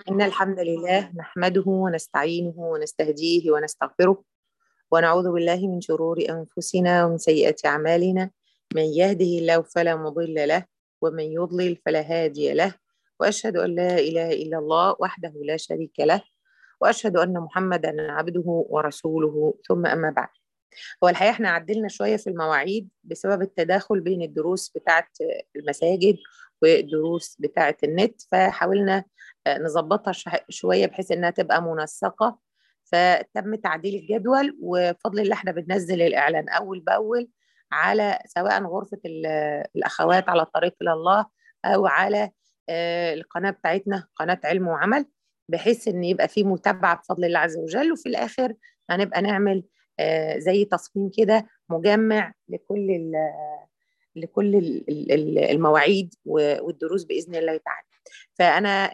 إن الحمد لله نحمده ونستعينه ونستهديه ونستغفره ونعوذ بالله من شرور أنفسنا ومن سيئات أعمالنا من يهده الله فلا مضل له ومن يضلل فلا هادي له وأشهد أن لا إله إلا الله وحده لا شريك له وأشهد أن محمدا عبده ورسوله ثم أما بعد هو الحقيقة احنا عدلنا شوية في المواعيد بسبب التداخل بين الدروس بتاعة المساجد والدروس بتاعة النت فحاولنا نظبطها شوية بحيث انها تبقى منسقة فتم تعديل الجدول وبفضل الله احنا بننزل الاعلان اول باول على سواء غرفة الاخوات على الطريق الى الله او على القناة بتاعتنا قناة علم وعمل بحيث ان يبقى في متابعة بفضل الله عز وجل وفي الاخر هنبقى نعمل زي تصميم كده مجمع لكل ال لكل المواعيد والدروس باذن الله تعالى فانا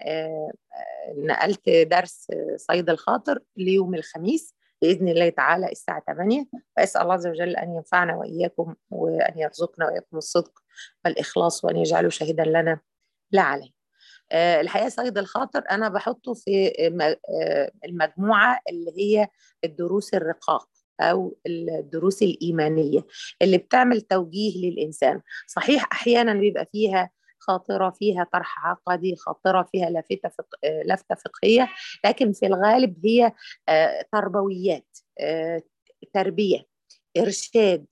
نقلت درس صيد الخاطر ليوم الخميس باذن الله تعالى الساعه 8 واسال الله عز وجل ان ينفعنا واياكم وان يرزقنا واياكم الصدق والاخلاص وان يجعله شهيدا لنا لا عليه الحقيقه صيد الخاطر انا بحطه في المجموعه اللي هي الدروس الرقاق او الدروس الايمانيه اللي بتعمل توجيه للانسان صحيح احيانا بيبقى فيها خاطره فيها طرح عقدي خاطره فيها لافته فق... لفته فقهيه لكن في الغالب هي تربويات تربيه ارشاد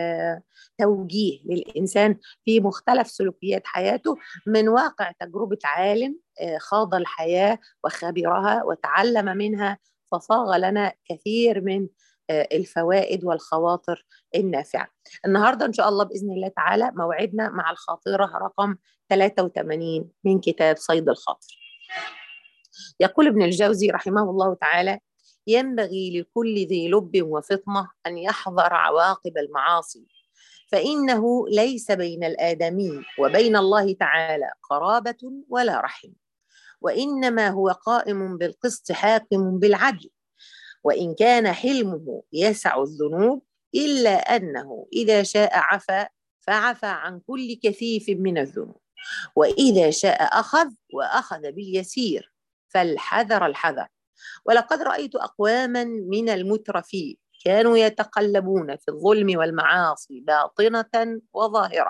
توجيه للانسان في مختلف سلوكيات حياته من واقع تجربه عالم خاض الحياه وخبرها وتعلم منها فصاغ لنا كثير من الفوائد والخواطر النافعة النهاردة إن شاء الله بإذن الله تعالى موعدنا مع الخاطرة رقم 83 من كتاب صيد الخاطر يقول ابن الجوزي رحمه الله تعالى ينبغي لكل ذي لب وفطنة أن يحذر عواقب المعاصي فإنه ليس بين الآدمي وبين الله تعالى قرابة ولا رحم وإنما هو قائم بالقسط حاكم بالعدل وإن كان حلمه يسع الذنوب إلا أنه إذا شاء عفا فعفى عن كل كثيف من الذنوب وإذا شاء أخذ وأخذ باليسير فالحذر الحذر ولقد رأيت أقواما من المترفين كانوا يتقلبون في الظلم والمعاصي باطنة وظاهرة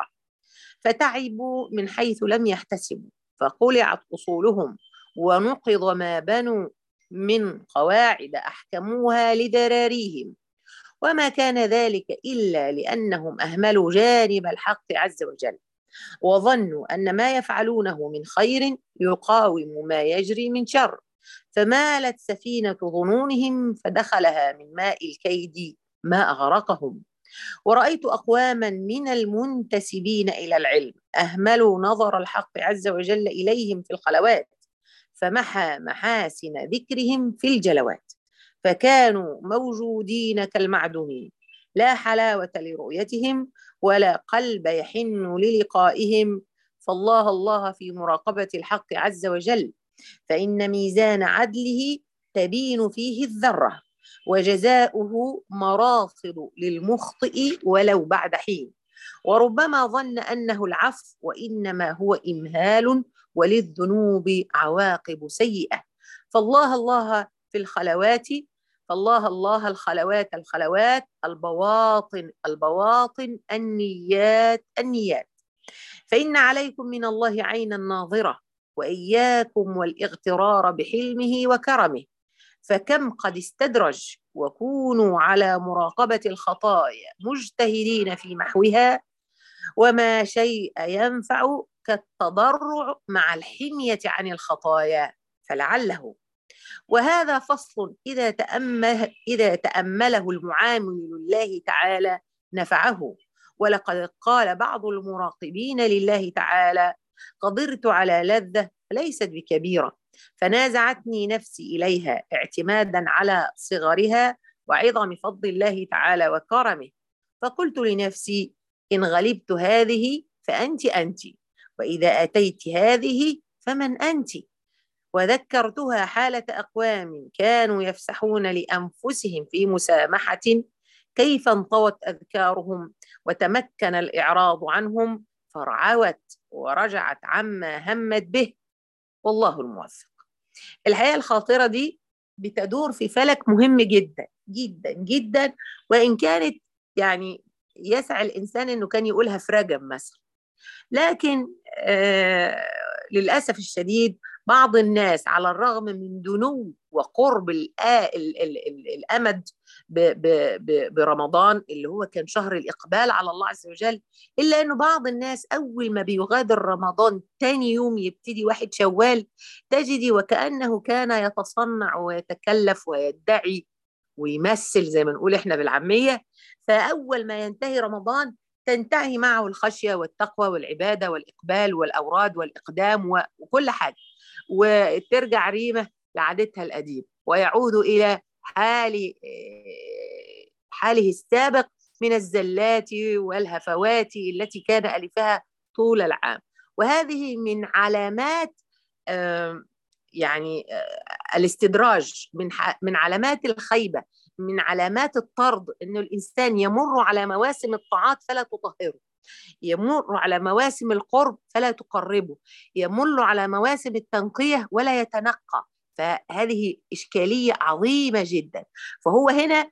فتعبوا من حيث لم يحتسبوا فقلعت أصولهم ونقض ما بنوا من قواعد احكموها لذراريهم وما كان ذلك الا لانهم اهملوا جانب الحق عز وجل وظنوا ان ما يفعلونه من خير يقاوم ما يجري من شر فمالت سفينه ظنونهم فدخلها من ماء الكيد ما اغرقهم ورايت اقواما من المنتسبين الى العلم اهملوا نظر الحق عز وجل اليهم في الخلوات فمحى محاسن ذكرهم في الجلوات فكانوا موجودين كالمعدومين لا حلاوة لرؤيتهم ولا قلب يحن للقائهم فالله الله في مراقبة الحق عز وجل فإن ميزان عدله تبين فيه الذرة وجزاؤه مراصد للمخطئ ولو بعد حين وربما ظن أنه العفو وإنما هو إمهال وللذنوب عواقب سيئة فالله الله في الخلوات فالله الله الخلوات الخلوات البواطن البواطن النيات النيات فإن عليكم من الله عينا ناظرة وإياكم والاغترار بحلمه وكرمه فكم قد استدرج وكونوا على مراقبة الخطايا مجتهدين في محوها وما شيء ينفع كالتضرع مع الحمية عن الخطايا فلعله وهذا فصل إذا تأمل إذا تأمله المعامل لله تعالى نفعه ولقد قال بعض المراقبين لله تعالى قدرت على لذة ليست بكبيرة فنازعتني نفسي إليها اعتمادا على صغرها وعظم فضل الله تعالى وكرمه فقلت لنفسي إن غلبت هذه فأنت أنت وإذا أتيت هذه فمن أنت وذكرتها حالة أقوام كانوا يفسحون لأنفسهم في مسامحة كيف انطوت أذكارهم وتمكن الإعراض عنهم فرعوت ورجعت عما همت به والله الموفق الحقيقه الخاطره دي بتدور في فلك مهم جدا جدا جدا وان كانت يعني يسعى الانسان انه كان يقولها في رجب مثلا لكن آه للاسف الشديد بعض الناس على الرغم من دنو وقرب الامد برمضان اللي هو كان شهر الاقبال على الله عز وجل الا انه بعض الناس اول ما بيغادر رمضان تاني يوم يبتدي واحد شوال تجدي وكانه كان يتصنع ويتكلف ويدعي ويمثل زي ما نقول احنا بالعاميه فاول ما ينتهي رمضان تنتهي معه الخشيه والتقوى والعباده والاقبال والاوراد والاقدام وكل حاجه وترجع ريمه لعادتها القديمه ويعود الى حال حاله السابق من الزلات والهفوات التي كان الفها طول العام وهذه من علامات يعني الاستدراج من من علامات الخيبه من علامات الطرد انه الانسان يمر على مواسم الطاعات فلا تطهره يمر على مواسم القرب فلا تقربه يمر على مواسم التنقيه ولا يتنقى فهذه اشكاليه عظيمه جدا فهو هنا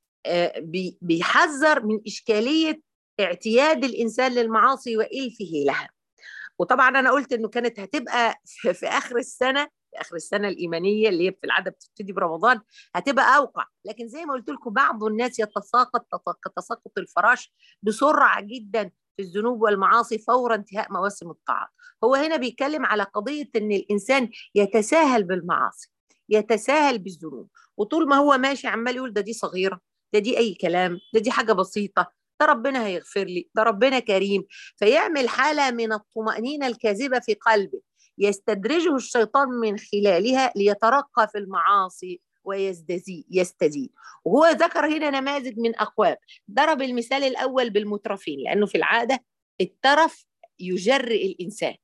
بيحذر من اشكاليه اعتياد الانسان للمعاصي والفه لها وطبعا انا قلت انه كانت هتبقى في اخر السنه في اخر السنه الايمانيه اللي هي في العاده بتبتدي برمضان هتبقى اوقع لكن زي ما قلت لكم بعض الناس يتساقط كتساقط الفراش بسرعه جدا في الذنوب والمعاصي فور انتهاء مواسم الطاعات هو هنا بيتكلم على قضيه ان الانسان يتساهل بالمعاصي يتساهل بالذنوب وطول ما هو ماشي عمال يقول ده دي صغيره ده دي اي كلام ده دي حاجه بسيطه ده ربنا هيغفر لي ده ربنا كريم فيعمل حاله من الطمانينه الكاذبه في قلبه يستدرجه الشيطان من خلالها ليترقى في المعاصي ويستزيد يستزيد وهو ذكر هنا نماذج من اقوام ضرب المثال الاول بالمترفين لانه في العاده الترف يجرئ الانسان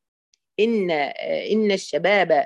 ان ان الشباب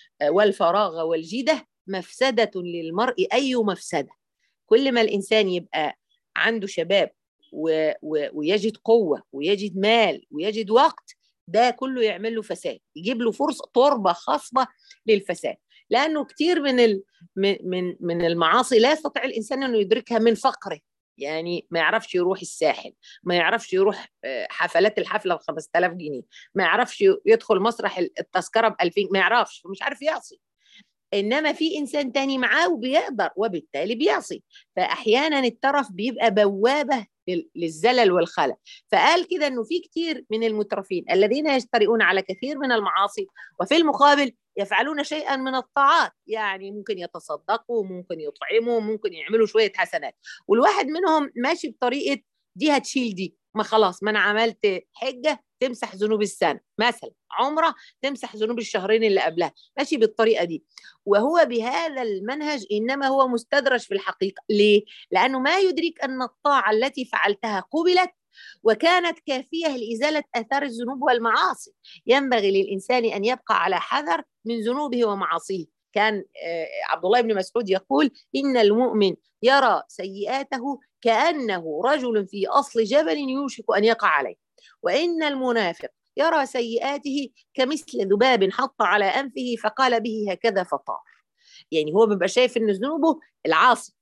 والفراغ والجده مفسده للمرء اي مفسده كل ما الانسان يبقى عنده شباب و و ويجد قوه ويجد مال ويجد وقت ده كله يعمل له فساد يجيب له فرصه تربه خصبه للفساد لانه كتير من ال... من من المعاصي لا يستطيع الانسان انه يدركها من فقره يعني ما يعرفش يروح الساحل ما يعرفش يروح حفلات الحفله ب 5000 جنيه ما يعرفش يدخل مسرح التذكره ب 2000 ما يعرفش مش عارف يعصي انما في انسان تاني معاه وبيقدر وبالتالي بيعصي فاحيانا الترف بيبقى بوابه للزلل والخلل فقال كده انه في كتير من المترفين الذين يجترئون على كثير من المعاصي وفي المقابل يفعلون شيئا من الطاعات يعني ممكن يتصدقوا ممكن يطعموا ممكن يعملوا شويه حسنات والواحد منهم ماشي بطريقه دي هتشيل دي ما خلاص ما انا عملت حجه تمسح ذنوب السنه مثلا عمره تمسح ذنوب الشهرين اللي قبلها ماشي بالطريقه دي وهو بهذا المنهج انما هو مستدرج في الحقيقه ليه لانه ما يدرك ان الطاعه التي فعلتها قبلت وكانت كافيه لازاله اثار الذنوب والمعاصي ينبغي للانسان ان يبقى على حذر من ذنوبه ومعاصيه كان عبد الله بن مسعود يقول ان المؤمن يرى سيئاته كانه رجل في اصل جبل يوشك ان يقع عليه وان المنافق يرى سيئاته كمثل ذباب حط على انفه فقال به هكذا فطار يعني هو بيبقى شايف ان ذنوبه العاصي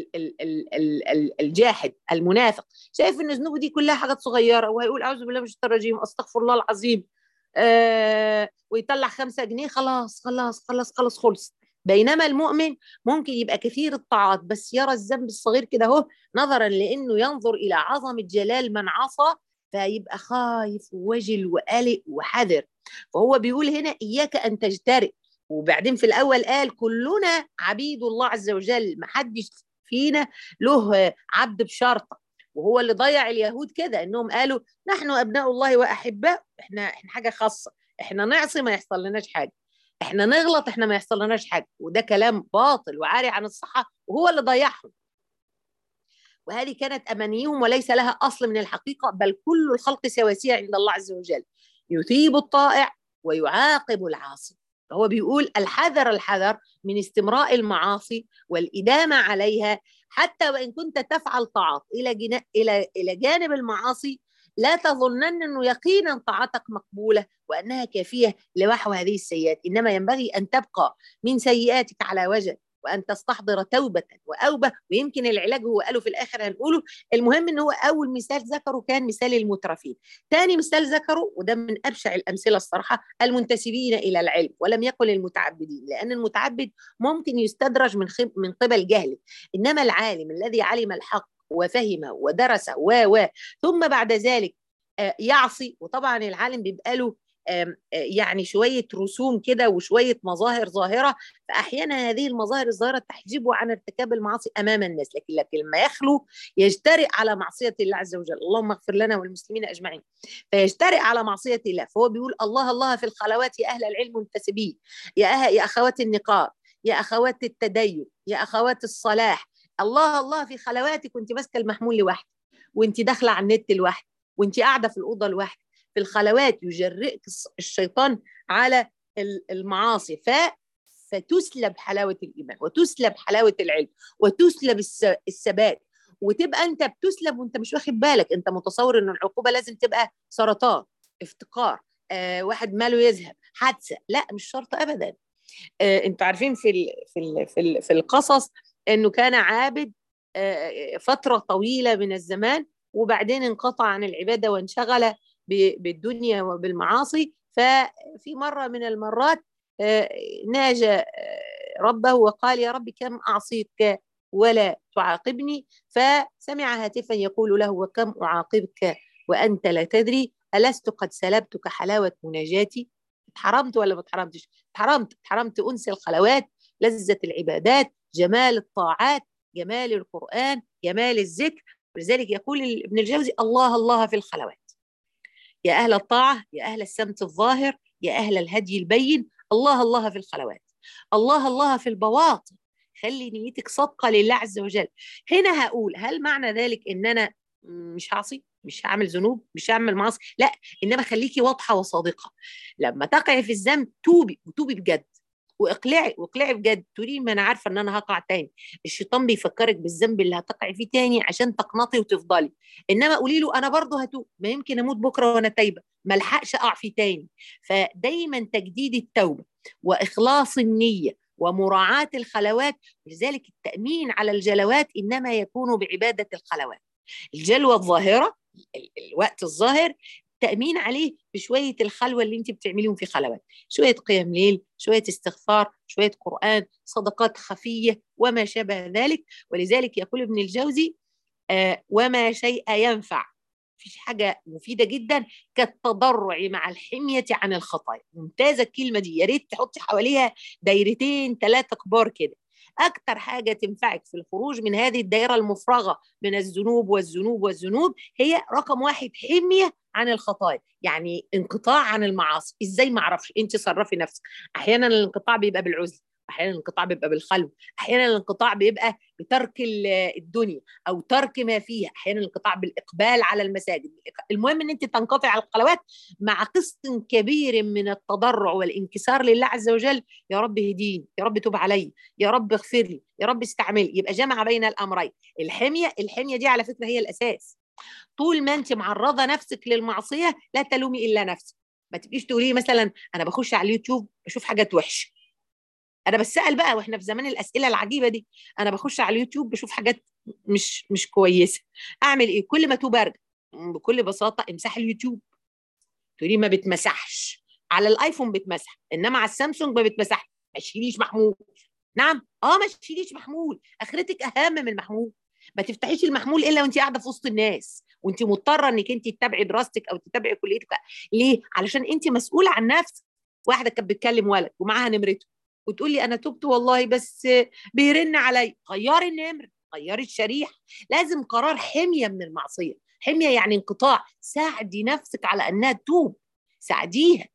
الجاحد المنافق شايف ان ذنوبه دي كلها حاجات صغيره وهيقول اعوذ بالله من الشيطان الرجيم استغفر الله العظيم آه ويطلع خمسة جنيه خلاص خلاص خلاص خلاص خلص بينما المؤمن ممكن يبقى كثير الطاعات بس يرى الذنب الصغير كده اهو نظرا لانه ينظر الى عظمه جلال من عصى فيبقى خايف ووجل وقلق وحذر فهو بيقول هنا اياك ان تجترئ وبعدين في الاول قال كلنا عبيد الله عز وجل ما حدش فينا له عبد بشرطه وهو اللي ضيع اليهود كده انهم قالوا نحن ابناء الله واحباء احنا احنا حاجه خاصه احنا نعصي ما يحصل لناش حاجه احنا نغلط احنا ما يحصل لناش حاجه وده كلام باطل وعاري عن الصحه وهو اللي ضيعهم وهذه كانت امانيهم وليس لها اصل من الحقيقه بل كل الخلق سواسيه عند الله عز وجل يثيب الطائع ويعاقب العاصي فهو بيقول الحذر الحذر من استمراء المعاصي والإدامة عليها حتى وإن كنت تفعل طاعات إلى جنا... إلى إلى جانب المعاصي لا تظنن انه يقينا طاعتك مقبوله وانها كافيه لمحو هذه السيئات انما ينبغي ان تبقى من سيئاتك على وجه وان تستحضر توبه واوبه ويمكن العلاج هو قاله في الاخر هنقوله المهم ان هو اول مثال ذكره كان مثال المترفين ثاني مثال ذكره وده من ابشع الامثله الصراحه المنتسبين الى العلم ولم يقل المتعبدين لان المتعبد ممكن يستدرج من خب من قبل جهله انما العالم الذي علم الحق وفهم ودرس و و ثم بعد ذلك يعصي وطبعا العالم بيبقى له يعني شوية رسوم كده وشوية مظاهر ظاهرة فأحيانا هذه المظاهر الظاهرة تحجبه عن ارتكاب المعاصي أمام الناس لكن لكن لما يخلو يجترئ على معصية الله عز وجل اللهم اغفر لنا والمسلمين أجمعين فيجترئ على معصية الله فهو بيقول الله الله في الخلوات يا أهل العلم منتسبين يا, أه يا أخوات النقاب يا أخوات التدين يا أخوات الصلاح الله الله في خلواتك وانت ماسكة المحمول لوحدك وانت داخلة على النت لوحدك وانت قاعدة في الأوضة لوحدك في الخلوات يجرئك الشيطان على المعاصي ف فتسلب حلاوة الإيمان وتسلب حلاوة العلم وتسلب الثبات وتبقى أنت بتسلب وأنت مش واخد بالك أنت متصور أن العقوبة لازم تبقى سرطان افتقار آه واحد ماله يذهب حادثة لا مش شرط أبدا آه أنتوا عارفين في ال في ال في, ال في القصص أنه كان عابد آه فترة طويلة من الزمان وبعدين انقطع عن العبادة وانشغل بالدنيا وبالمعاصي ففي مرة من المرات ناجى ربه وقال يا رب كم أعصيك ولا تعاقبني فسمع هاتفا يقول له وكم أعاقبك وأنت لا تدري ألست قد سلبتك حلاوة مناجاتي اتحرمت ولا ما اتحرمتش اتحرمت اتحرمت أنس الخلوات لذة العبادات جمال الطاعات جمال القرآن جمال الذكر ولذلك يقول ابن الجوزي الله الله في الخلوات يا أهل الطاعة يا أهل السمت الظاهر يا أهل الهدي البين الله الله في الخلوات الله الله في البواطن خلي نيتك صادقة لله عز وجل هنا هقول هل معنى ذلك إن أنا مش هعصي مش هعمل ذنوب مش هعمل معاصي لا إنما خليكي واضحة وصادقة لما تقعي في الذنب توبي وتوبي بجد واقلعي واقلعي بجد تقولي ما انا عارفه ان انا هقع تاني الشيطان بيفكرك بالذنب اللي هتقعي فيه تاني عشان تقنطي وتفضلي انما قولي له انا برضه هتوب ما يمكن اموت بكره وانا تايبه ما الحقش اقع فيه تاني فدايما تجديد التوبه واخلاص النيه ومراعاه الخلوات لذلك التامين على الجلوات انما يكون بعباده الخلوات الجلوه الظاهره الوقت الظاهر تأمين عليه بشوية الخلوة اللي انت بتعمليهم في خلوات شوية قيام ليل شوية استغفار شوية قرآن صدقات خفية وما شابه ذلك ولذلك يقول ابن الجوزي آه وما شيء ينفع فيش حاجة مفيدة جدا كالتضرع مع الحمية عن الخطايا ممتازة الكلمة دي يا ريت تحطي حواليها دايرتين ثلاثة كبار كده أكتر حاجة تنفعك في الخروج من هذه الدائرة المفرغة من الذنوب والذنوب والذنوب هي رقم واحد حمية عن الخطايا يعني انقطاع عن المعاصي ازاي ما اعرفش انت صرفي نفسك احيانا الانقطاع بيبقى بالعزله احيانا الانقطاع بيبقى بالخلو احيانا الانقطاع بيبقى بترك الدنيا او ترك ما فيها احيانا الانقطاع بالاقبال على المساجد المهم ان انت تنقطع على الخلوات مع قسط كبير من التضرع والانكسار لله عز وجل يا رب هديني يا رب تب علي يا رب اغفر لي يا رب استعمل يبقى جمع بين الامرين الحميه الحميه دي على فكره هي الاساس طول ما انت معرضه نفسك للمعصيه لا تلومي الا نفسك ما تبقيش تقولي مثلا انا بخش على اليوتيوب بشوف حاجات وحشه انا بسال بقى واحنا في زمان الاسئله العجيبه دي انا بخش على اليوتيوب بشوف حاجات مش مش كويسه اعمل ايه كل ما توب ارجع بكل بساطه امسحي اليوتيوب تقولي ما بتمسحش على الايفون بتمسح انما على السامسونج ما بتمسحش ما تشيليش محمول نعم اه ما تشيليش محمول اخرتك اهم من المحمول ما تفتحيش المحمول الا وانت قاعده في وسط الناس وانت مضطره انك انت تتابعي دراستك او تتابعي كليتك ليه علشان انت مسؤوله عن نفسك واحده كانت بتكلم ولد ومعاها نمرته وتقول لي انا تبت والله بس بيرن علي غيري النمر غيري الشريحه لازم قرار حميه من المعصيه حميه يعني انقطاع ساعدي نفسك على انها تتوب ساعديها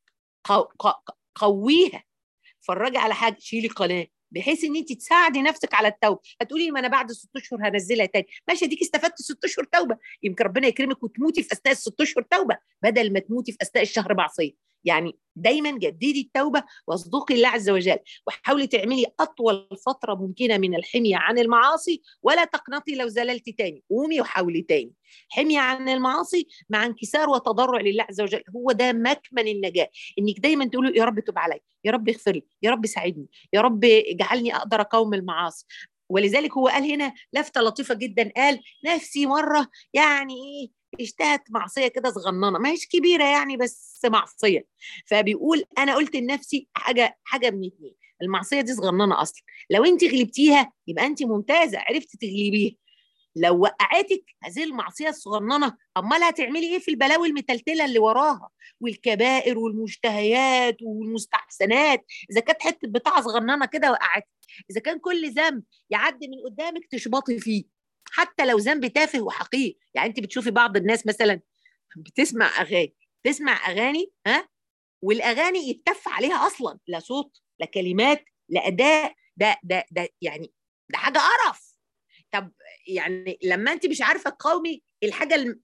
قويها فرجي على حاجه شيلي قناه بحيث ان انت تساعدي نفسك على التوبه هتقولي ما انا بعد ست اشهر هنزلها تاني ماشي اديكي استفدت ست اشهر توبه يمكن ربنا يكرمك وتموتي في اثناء الست اشهر توبه بدل ما تموتي في اثناء الشهر معصيه يعني دايما جددي التوبه واصدقي الله عز وجل وحاولي تعملي اطول فتره ممكنه من الحميه عن المعاصي ولا تقنطي لو زللتي تاني قومي وحاولي تاني حميه عن المعاصي مع انكسار وتضرع لله عز وجل هو ده مكمن النجاه انك دايما تقولي يا رب تب علي يا رب اغفر لي يا رب ساعدني يا رب اجعلني اقدر اقاوم المعاصي ولذلك هو قال هنا لفته لطيفه جدا قال نفسي مره يعني ايه اشتهت معصيه كده صغننه ما هيش كبيره يعني بس معصيه فبيقول انا قلت لنفسي حاجه حاجه من اتنين المعصيه دي صغننه اصلا لو انت غلبتيها يبقى انت ممتازه عرفتي تغلبيها لو وقعتك هذه المعصيه الصغننه امال هتعملي ايه في البلاوي المتلتله اللي وراها والكبائر والمشتهيات والمستحسنات اذا كانت حته بتاعه صغننه كده وقعتك اذا كان كل ذنب يعدي من قدامك تشبطي فيه حتى لو ذنب تافه وحقير يعني انت بتشوفي بعض الناس مثلا بتسمع اغاني تسمع اغاني ها والاغاني يتف عليها اصلا لا صوت لا كلمات لا اداء ده ده ده يعني ده حاجه قرف طب يعني لما انت مش عارفه تقاومي الحاجه ال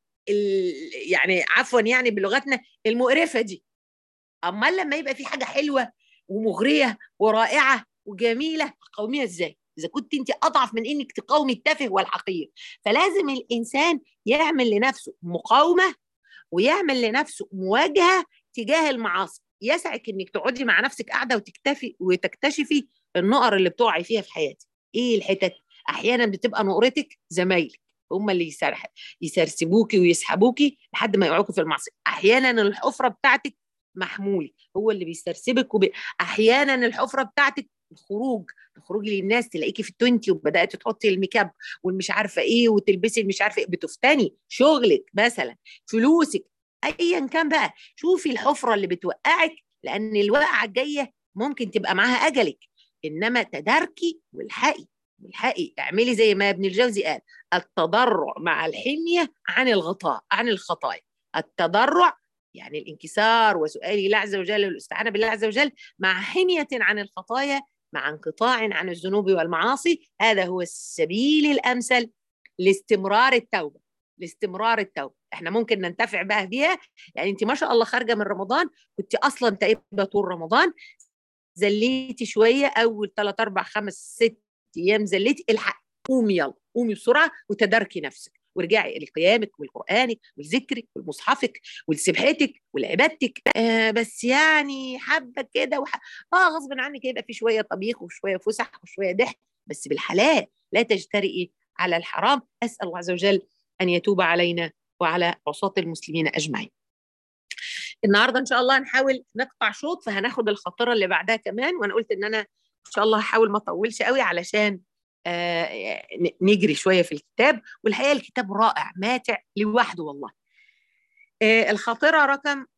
يعني عفوا يعني بلغتنا المقرفه دي امال لما يبقى في حاجه حلوه ومغريه ورائعه وجميله تقاوميها ازاي اذا كنت انت اضعف من انك تقاومي التافه والحقير فلازم الانسان يعمل لنفسه مقاومه ويعمل لنفسه مواجهه تجاه المعاصي يسعك انك تقعدي مع نفسك قاعده وتكتفي وتكتشفي النقر اللي بتقعي فيها في حياتك ايه الحتت احيانا بتبقى نقرتك زمايلك هم اللي يسرح يسرسبوكي ويسحبوكي لحد ما يوقعوكي في المعصيه احيانا الحفره بتاعتك محمول هو اللي بيسترسبك وبي... احيانا الحفره بتاعتك الخروج تخرجي للناس تلاقيكي في التوينتي وبدات تحطي الميك اب والمش عارفه ايه وتلبسي المش عارفه ايه بتفتني شغلك مثلا فلوسك ايا كان بقى شوفي الحفره اللي بتوقعك لان الوقعه الجايه ممكن تبقى معاها اجلك انما تداركي والحقي والحقي اعملي زي ما ابن الجوزي قال التضرع مع الحميه عن الغطاء عن الخطايا التضرع يعني الانكسار وسؤال الله عز وجل والاستعانه بالله عز وجل مع حميه عن الخطايا مع انقطاع عن الذنوب والمعاصي هذا هو السبيل الامثل لاستمرار التوبه لاستمرار التوبه احنا ممكن ننتفع بقى بيها يعني انت ما شاء الله خارجه من رمضان كنت اصلا تائبه طول رمضان زليتي شويه اول 3 4 5 6 ايام زليتي الحق قومي يلا قومي بسرعه وتداركي نفسك وارجعي لقيامك ولقرانك ولذكرك ولمصحفك ولسبحتك ولعبادتك آه بس يعني حبه كده وح... اه غصب عنك يبقى في شويه طبيخ وشويه فسح وشويه ضحك بس بالحلال لا تجترئي على الحرام اسال الله عز وجل ان يتوب علينا وعلى عصاة المسلمين اجمعين. النهارده ان شاء الله هنحاول نقطع شوط فهناخد الخطره اللي بعدها كمان وانا قلت ان انا ان شاء الله هحاول ما اطولش قوي علشان آه نجري شويه في الكتاب والحقيقه الكتاب رائع ماتع لوحده والله. آه الخاطره رقم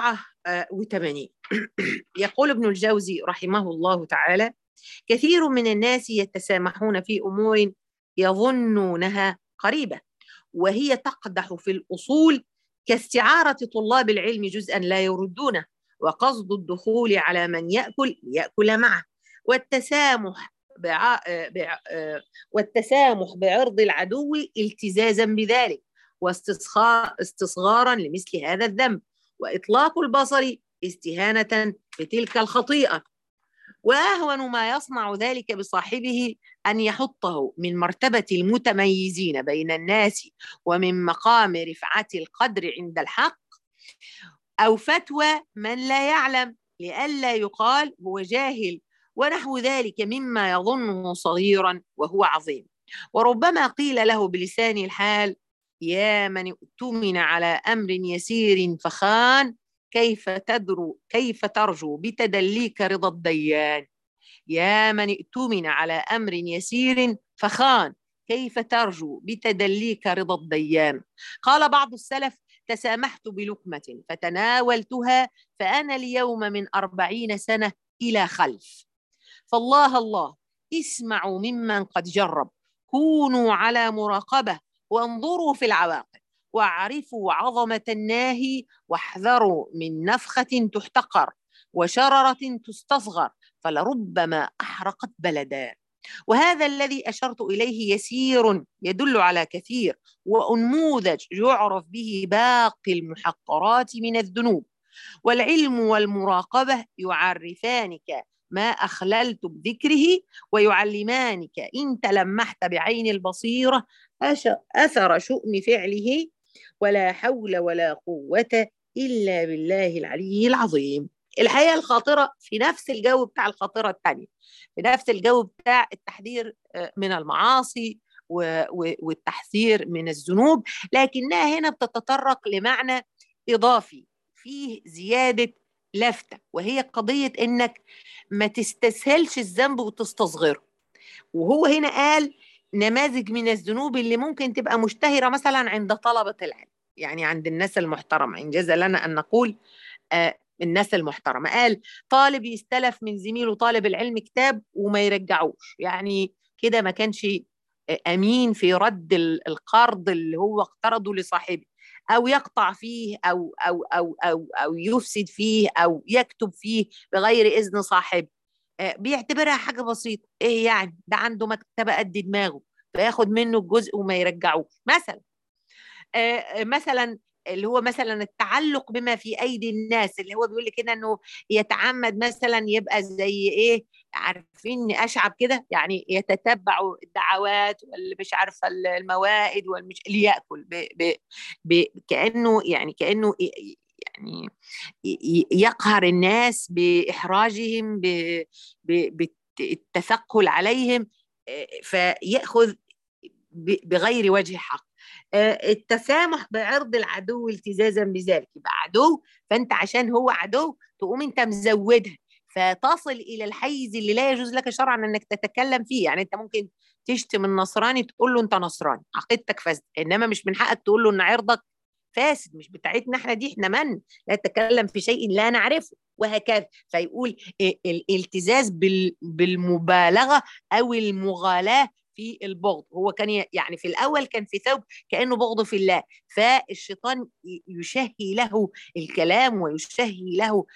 84 يقول ابن الجوزي رحمه الله تعالى كثير من الناس يتسامحون في امور يظنونها قريبه وهي تقدح في الاصول كاستعاره طلاب العلم جزءا لا يردونه وقصد الدخول على من ياكل لياكل معه والتسامح بع... بع... والتسامح بعرض العدو التزازا بذلك واستصغار استصغارا لمثل هذا الذنب واطلاق البصر استهانه بتلك الخطيئه واهون ما يصنع ذلك بصاحبه ان يحطه من مرتبه المتميزين بين الناس ومن مقام رفعه القدر عند الحق او فتوى من لا يعلم لئلا يقال هو جاهل ونحو ذلك مما يظنه صغيرا وهو عظيم وربما قيل له بلسان الحال يا من اؤتمن على امر يسير فخان كيف تدرو كيف ترجو بتدليك رضا الديان يا من ائتمن على امر يسير فخان كيف ترجو بتدليك رضا الديان قال بعض السلف تسامحت بلقمة فتناولتها فأنا اليوم من أربعين سنة إلى خلف فالله الله اسمعوا ممن قد جرب كونوا على مراقبة وانظروا في العواقب واعرفوا عظمة الناهي واحذروا من نفخة تحتقر وشررة تستصغر فلربما أحرقت بلدا وهذا الذي أشرت إليه يسير يدل على كثير وأنموذج يعرف به باقي المحقرات من الذنوب والعلم والمراقبة يعرفانك ما أخللت بذكره ويعلمانك إن تلمحت بعين البصيرة أثر شؤم فعله ولا حول ولا قوة إلا بالله العلي العظيم الحقيقة الخاطرة في نفس الجو بتاع الخاطرة الثانية في نفس الجو بتاع التحذير آه، من المعاصي والتحذير من الذنوب لكنها هنا بتتطرق لمعنى إضافي فيه زيادة لفتة وهي قضية إنك ما تستسهلش الذنب وتستصغره وهو هنا قال نماذج من الذنوب اللي ممكن تبقى مشتهرة مثلا عند طلبة العلم يعني عند الناس المحترمة إنجاز لنا أن نقول آه الناس المحترمة قال طالب يستلف من زميله طالب العلم كتاب وما يرجعوش يعني كده ما كانش امين في رد القرض اللي هو اقترضه لصاحبه او يقطع فيه او او او او او يفسد فيه او يكتب فيه بغير اذن صاحبه آه، بيعتبرها حاجه بسيطه ايه يعني ده عنده مكتبه قد دماغه فياخد منه الجزء وما يرجعوه مثلا آه، مثلا اللي هو مثلا التعلق بما في ايدي الناس اللي هو بيقول لك هنا انه يتعمد مثلا يبقى زي ايه عارفين اشعب كده يعني يتتبع الدعوات واللي مش عارفه الموائد والمش اللي ياكل ب... ب... ب... كانه يعني كانه يعني يقهر الناس باحراجهم ب... ب... بالتثقل عليهم فياخذ بغير وجه حق التسامح بعرض العدو التزازا بذلك يبقى عدو فانت عشان هو عدو تقوم انت مزودها فتصل الى الحيز اللي لا يجوز لك شرعا انك تتكلم فيه يعني انت ممكن تشتم النصراني تقول له انت نصراني عقيدتك فاسده انما مش من حقك تقول له ان عرضك فاسد مش بتاعتنا احنا دي احنا من لا تتكلم في شيء لا نعرفه وهكذا فيقول الالتزاز بالمبالغه او المغالاه في البغض هو كان يعني في الأول كان في ثوب كأنه بغض في الله فالشيطان يشهي له الكلام ويشهي له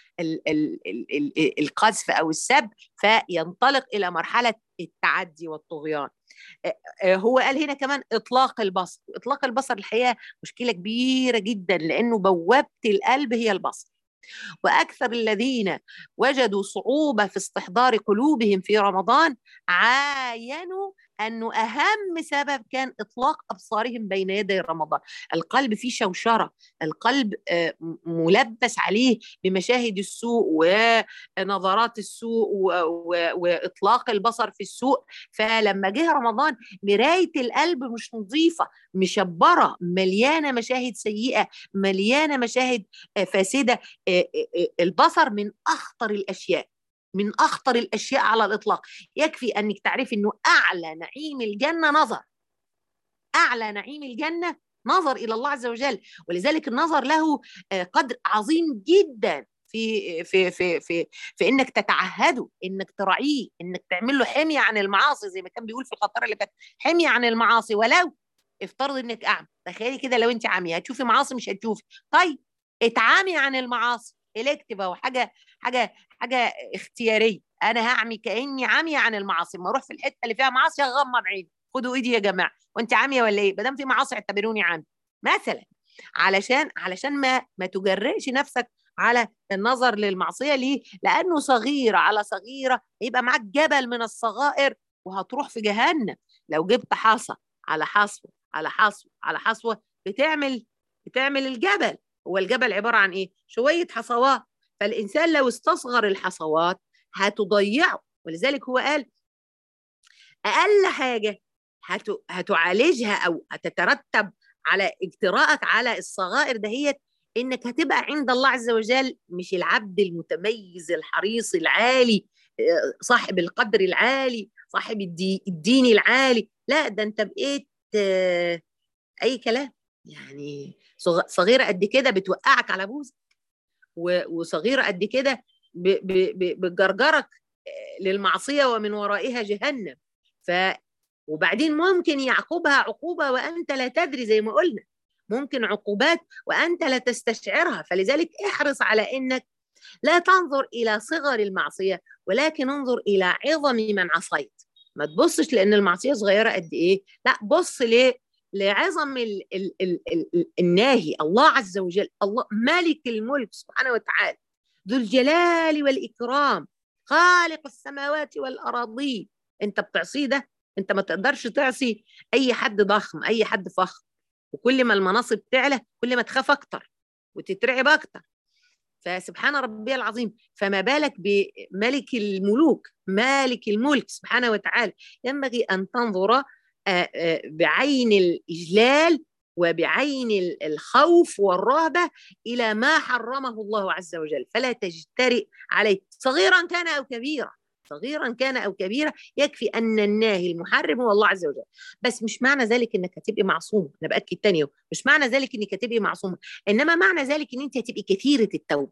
القذف أو السب فينطلق إلى مرحلة التعدي والطغيان هو قال هنا كمان اطلاق البصر اطلاق البصر الحقيقه مشكله كبيره جدا لانه بوابه القلب هي البصر واكثر الذين وجدوا صعوبه في استحضار قلوبهم في رمضان عاينوا انه اهم سبب كان اطلاق ابصارهم بين يدي رمضان القلب فيه شوشره القلب آه، ملبس عليه بمشاهد السوء ونظرات السوء واطلاق البصر في السوء فلما جه رمضان مرايه القلب مش نظيفه مشبره مليانه مشاهد سيئه مليانه مشاهد آه، فاسده آه، البصر من اخطر الاشياء من اخطر الاشياء على الاطلاق يكفي انك تعرفي انه اعلى نعيم الجنه نظر اعلى نعيم الجنه نظر الى الله عز وجل ولذلك النظر له آه، قدر عظيم جدا في في في في في انك تتعهده انك تراعيه انك تعمل له حميه عن المعاصي زي ما كان بيقول في الخطر اللي فات حميه عن المعاصي ولو افترض انك اعمى تخيلي كده لو انت عاميه هتشوفي معاصي مش هتشوفي طيب اتعامي عن المعاصي الكتيف او حاجه حاجه حاجه اختياريه انا هعمي كاني عاميه عن المعاصي ما اروح في الحته اللي فيها معاصي اغمض عيني خدوا ايدي يا جماعه وانت عاميه ولا ايه ما دام في معاصي اعتبروني عامي مثلا علشان علشان ما ما تجرئش نفسك على النظر للمعصيه ليه؟ لانه صغيره على صغيره يبقى معاك جبل من الصغائر وهتروح في جهنم لو جبت حصى على حصوه على حصوه على حصوه بتعمل بتعمل الجبل هو الجبل عباره عن ايه؟ شويه حصوات فالانسان لو استصغر الحصوات هتضيعه ولذلك هو قال اقل حاجه هتعالجها او هتترتب على اجتراءك على الصغائر دهيت انك هتبقى عند الله عز وجل مش العبد المتميز الحريص العالي صاحب القدر العالي صاحب الدين العالي لا ده انت بقيت اي كلام يعني صغيره قد كده بتوقعك على بوزك وصغيره قد كده بتجرجرك آه، للمعصيه ومن ورائها جهنم ف وبعدين ممكن يعقبها عقوبه وانت لا تدري زي ما قلنا ممكن عقوبات وانت لا تستشعرها فلذلك احرص على انك لا تنظر الى صغر المعصيه ولكن انظر الى عظم من عصيت ما تبصش لان المعصيه صغيره قد ايه لا بص ليه لعظم ال ال ال ال الناهي الله عز وجل الله مالك الملك سبحانه وتعالى ذو الجلال والإكرام خالق السماوات والأراضين أنت بتعصيه ده أنت ما تقدرش تعصي أي حد ضخم أي حد فخم وكل ما المناصب تعلى كل ما تخاف أكتر وتترعب أكتر فسبحان ربي العظيم فما بالك بملك الملوك مالك الملك سبحانه وتعالى ينبغي أن تنظر بعين الإجلال وبعين الخوف والرهبة إلى ما حرمه الله عز وجل فلا تجترئ عليه صغيرا كان أو كبيرا صغيرا كان أو كبيرا يكفي أن الناهي المحرم هو الله عز وجل بس مش معنى ذلك أنك هتبقي معصومة أنا بأكد تاني مش معنى ذلك أنك هتبقي معصومة إنما معنى ذلك أن أنت هتبقي كثيرة التوبة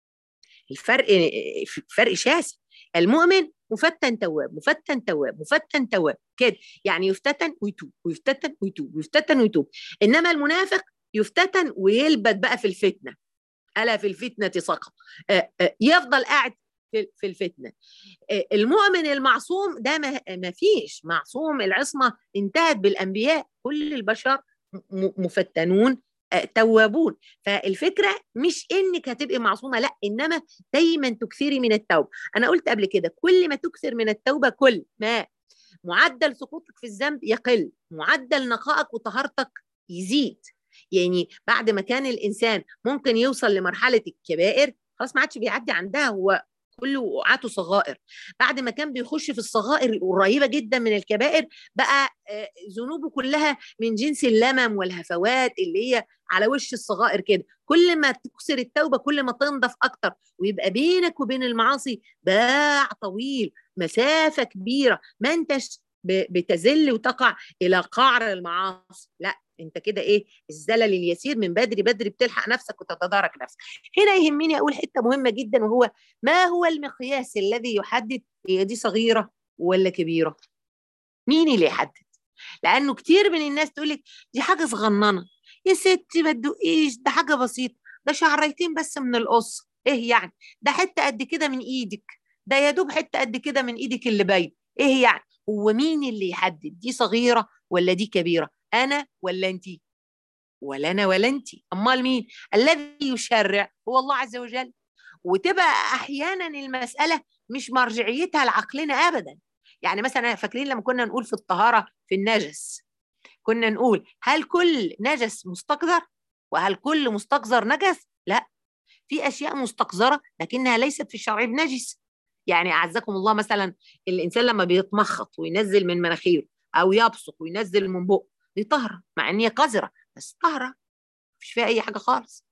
الفرق فرق شاسع المؤمن مفتن تواب مفتن تواب مفتن تواب كده يعني يفتتن ويتوب ويفتتن ويتوب ويفتتن ويتوب انما المنافق يفتتن ويلبد بقى في الفتنه الا في الفتنه سقط يفضل قاعد في الفتنه المؤمن المعصوم ده ما فيش معصوم العصمه انتهت بالانبياء كل البشر مفتنون توابون فالفكره مش انك هتبقي معصومه لا انما دايما تكثري من التوبه انا قلت قبل كده كل ما تكثر من التوبه كل ما معدل سقوطك في الذنب يقل معدل نقائك وطهارتك يزيد يعني بعد ما كان الانسان ممكن يوصل لمرحله الكبائر خلاص ما عادش بيعدي عندها هو كل وقعاته صغائر بعد ما كان بيخش في الصغائر القريبه جدا من الكبائر بقى ذنوبه كلها من جنس اللمم والهفوات اللي هي على وش الصغائر كده كل ما تكسر التوبه كل ما تنضف اكتر ويبقى بينك وبين المعاصي باع طويل مسافه كبيره ما انتش بتزل وتقع الى قعر المعاصي لا انت كده ايه الزلل اليسير من بدري بدري بتلحق نفسك وتتدارك نفسك هنا يهمني اقول حته مهمه جدا وهو ما هو المقياس الذي يحدد هي دي صغيره ولا كبيره مين اللي يحدد لانه كتير من الناس تقول لك دي حاجه صغننه يا ستي ما تدقيش ده حاجه بسيطه ده شعريتين بس من القص ايه يعني ده حته قد كده من ايدك ده يا دوب حته قد كده من ايدك اللي باين ايه يعني هو مين اللي يحدد دي صغيره ولا دي كبيره انا ولا انت ولا انا ولا انت امال مين الذي يشرع هو الله عز وجل وتبقى احيانا المساله مش مرجعيتها لعقلنا ابدا يعني مثلا فاكرين لما كنا نقول في الطهاره في النجس كنا نقول هل كل نجس مستقذر وهل كل مستقذر نجس لا في اشياء مستقذره لكنها ليست في الشرع بنجس يعني اعزكم الله مثلا الانسان لما بيتمخط وينزل من مناخيره او يبصق وينزل من بقه دي طهره مع ان هي قذره بس طهره مش فيها اي حاجه خالص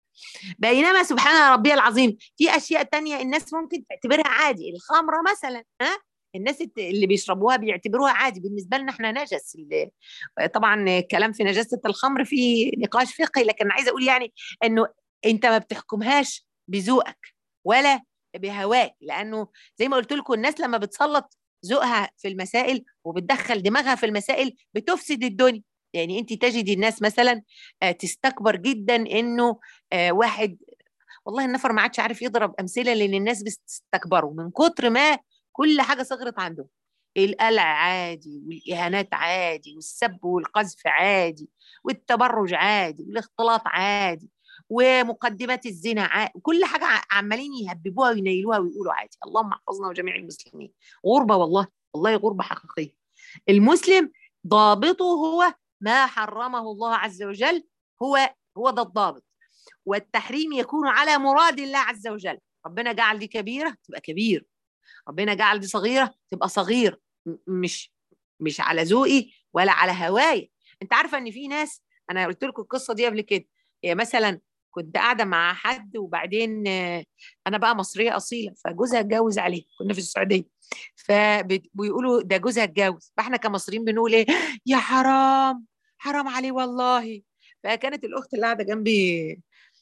بينما سبحان ربي العظيم في اشياء تانية الناس ممكن تعتبرها عادي الخمره مثلا ها الناس اللي بيشربوها بيعتبروها عادي بالنسبه لنا احنا نجس طبعا الكلام في نجاسه الخمر في نقاش فقهي لكن عايزه اقول يعني انه انت ما بتحكمهاش بذوقك ولا بهواك لانه زي ما قلت لكم الناس لما بتسلط ذوقها في المسائل وبتدخل دماغها في المسائل بتفسد الدنيا يعني انت تجدي الناس مثلا تستكبر جدا انه واحد والله النفر ما عادش عارف يضرب امثله لان الناس بتستكبروا من كتر ما كل حاجه صغرت عندهم القلع عادي والاهانات عادي والسب والقذف عادي والتبرج عادي والاختلاط عادي ومقدمات الزنا عادي كل حاجه عمالين يهببوها وينيلوها ويقولوا عادي اللهم احفظنا وجميع المسلمين غربه والله والله غربه حقيقيه المسلم ضابطه هو ما حرمه الله عز وجل هو هو ده الضابط والتحريم يكون على مراد الله عز وجل ربنا جعل دي كبيره تبقى كبير ربنا جعل دي صغيره تبقى صغير مش مش على ذوقي ولا على هواي انت عارفه ان في ناس انا قلت لكم القصه دي قبل كده هي مثلا كنت قاعده مع حد وبعدين انا بقى مصريه اصيله فجوزها اتجوز عليه كنا في السعوديه فبيقولوا ده جوزها اتجوز فاحنا كمصريين بنقول ايه يا حرام حرام عليه والله فكانت الاخت اللي قاعده جنبي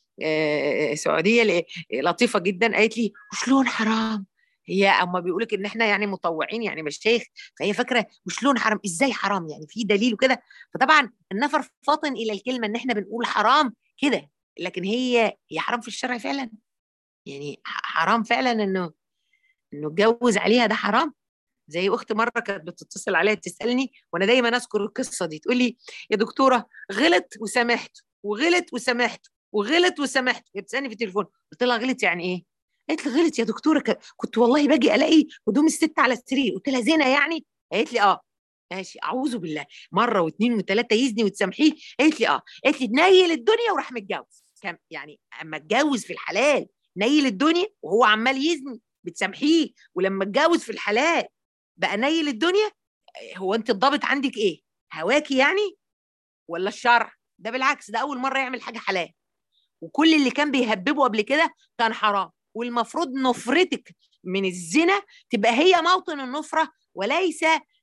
سعوديه لطيفه جدا قالت لي وشلون حرام هي اما بيقول لك ان احنا يعني مطوعين يعني مشايخ فهي فاكره وشلون حرام ازاي حرام يعني في دليل وكده فطبعا النفر فاطن الى الكلمه ان احنا بنقول حرام كده لكن هي هي حرام في الشرع فعلا يعني حرام فعلا انه انه اتجوز عليها ده حرام زي اختي مره كانت بتتصل عليا تسالني وانا دايما اذكر القصه دي تقول لي يا دكتوره غلط وسامحت وغلط وسامحت وغلط وسامحت هي بتسالني في التليفون قلت لها غلط يعني ايه قالت لي غلط يا دكتوره كنت والله باجي الاقي هدوم الست على السرير قلت لها زينه يعني قالت لي اه ماشي اعوذ بالله مره واثنين وثلاثه يزني وتسامحيه قالت لي اه قالت لي نيل الدنيا وراح متجوز كان يعني اما اتجوز في الحلال نيل الدنيا وهو عمال يزني بتسامحيه ولما اتجوز في الحلال بقى نيل الدنيا هو انت الضابط عندك ايه هواكي يعني ولا الشرع ده بالعكس ده اول مره يعمل حاجه حلال وكل اللي كان بيهببه قبل كده كان حرام والمفروض نفرتك من الزنا تبقى هي موطن النفره وليس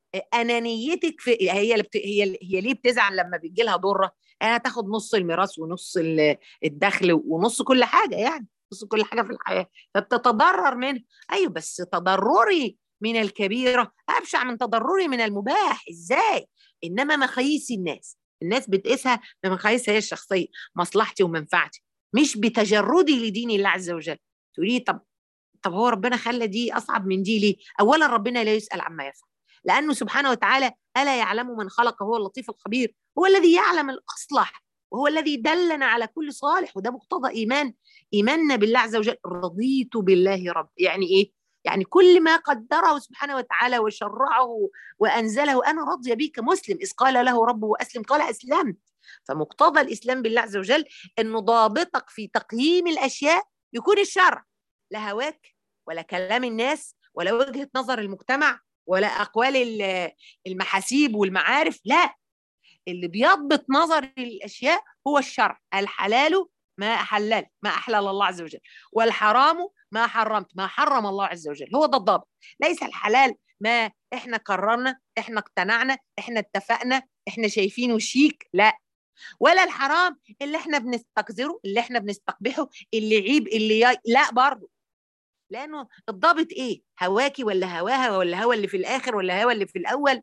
انانيتك في هي اللي بت... هي هي ليه بتزعل لما بيجي لها ضره انا تاخد نص الميراث ونص الدخل ونص كل حاجه يعني نص كل حاجه في الحياه فبتتضرر منها ايوه بس تضرري من الكبيره ابشع من تضرري من المباح ازاي انما مقاييس الناس الناس بتقيسها بمقاييسها هي الشخصيه مصلحتي ومنفعتي مش بتجردي لدين الله عز وجل تقولي طب طب هو ربنا خلى دي اصعب من دي ليه اولا ربنا لا يسال عما يفعل لانه سبحانه وتعالى الا يعلم من خلق هو اللطيف الخبير هو الذي يعلم الاصلح وهو الذي دلنا على كل صالح وده مقتضى ايمان ايماننا بالله عز وجل رضيت بالله رب يعني ايه يعني كل ما قدره سبحانه وتعالى وشرعه وانزله انا راضيه بك كمسلم اذ قال له ربه اسلم قال اسلمت فمقتضى الاسلام بالله عز وجل انه ضابطك في تقييم الاشياء يكون الشرع لا هواك ولا كلام الناس ولا وجهه نظر المجتمع ولا اقوال المحاسيب والمعارف لا اللي بيضبط نظر الاشياء هو الشرع الحلال ما احلل ما احلل الله عز وجل والحرام ما حرمت ما حرم الله عز وجل هو ده الضابط ليس الحلال ما احنا قررنا احنا اقتنعنا احنا اتفقنا احنا شايفينه شيك لا ولا الحرام اللي احنا بنستقذره اللي احنا بنستقبحه اللي عيب اللي يا... لا برضه لانه الضابط ايه هواكي ولا هواها ولا هوا اللي في الاخر ولا هوا اللي في الاول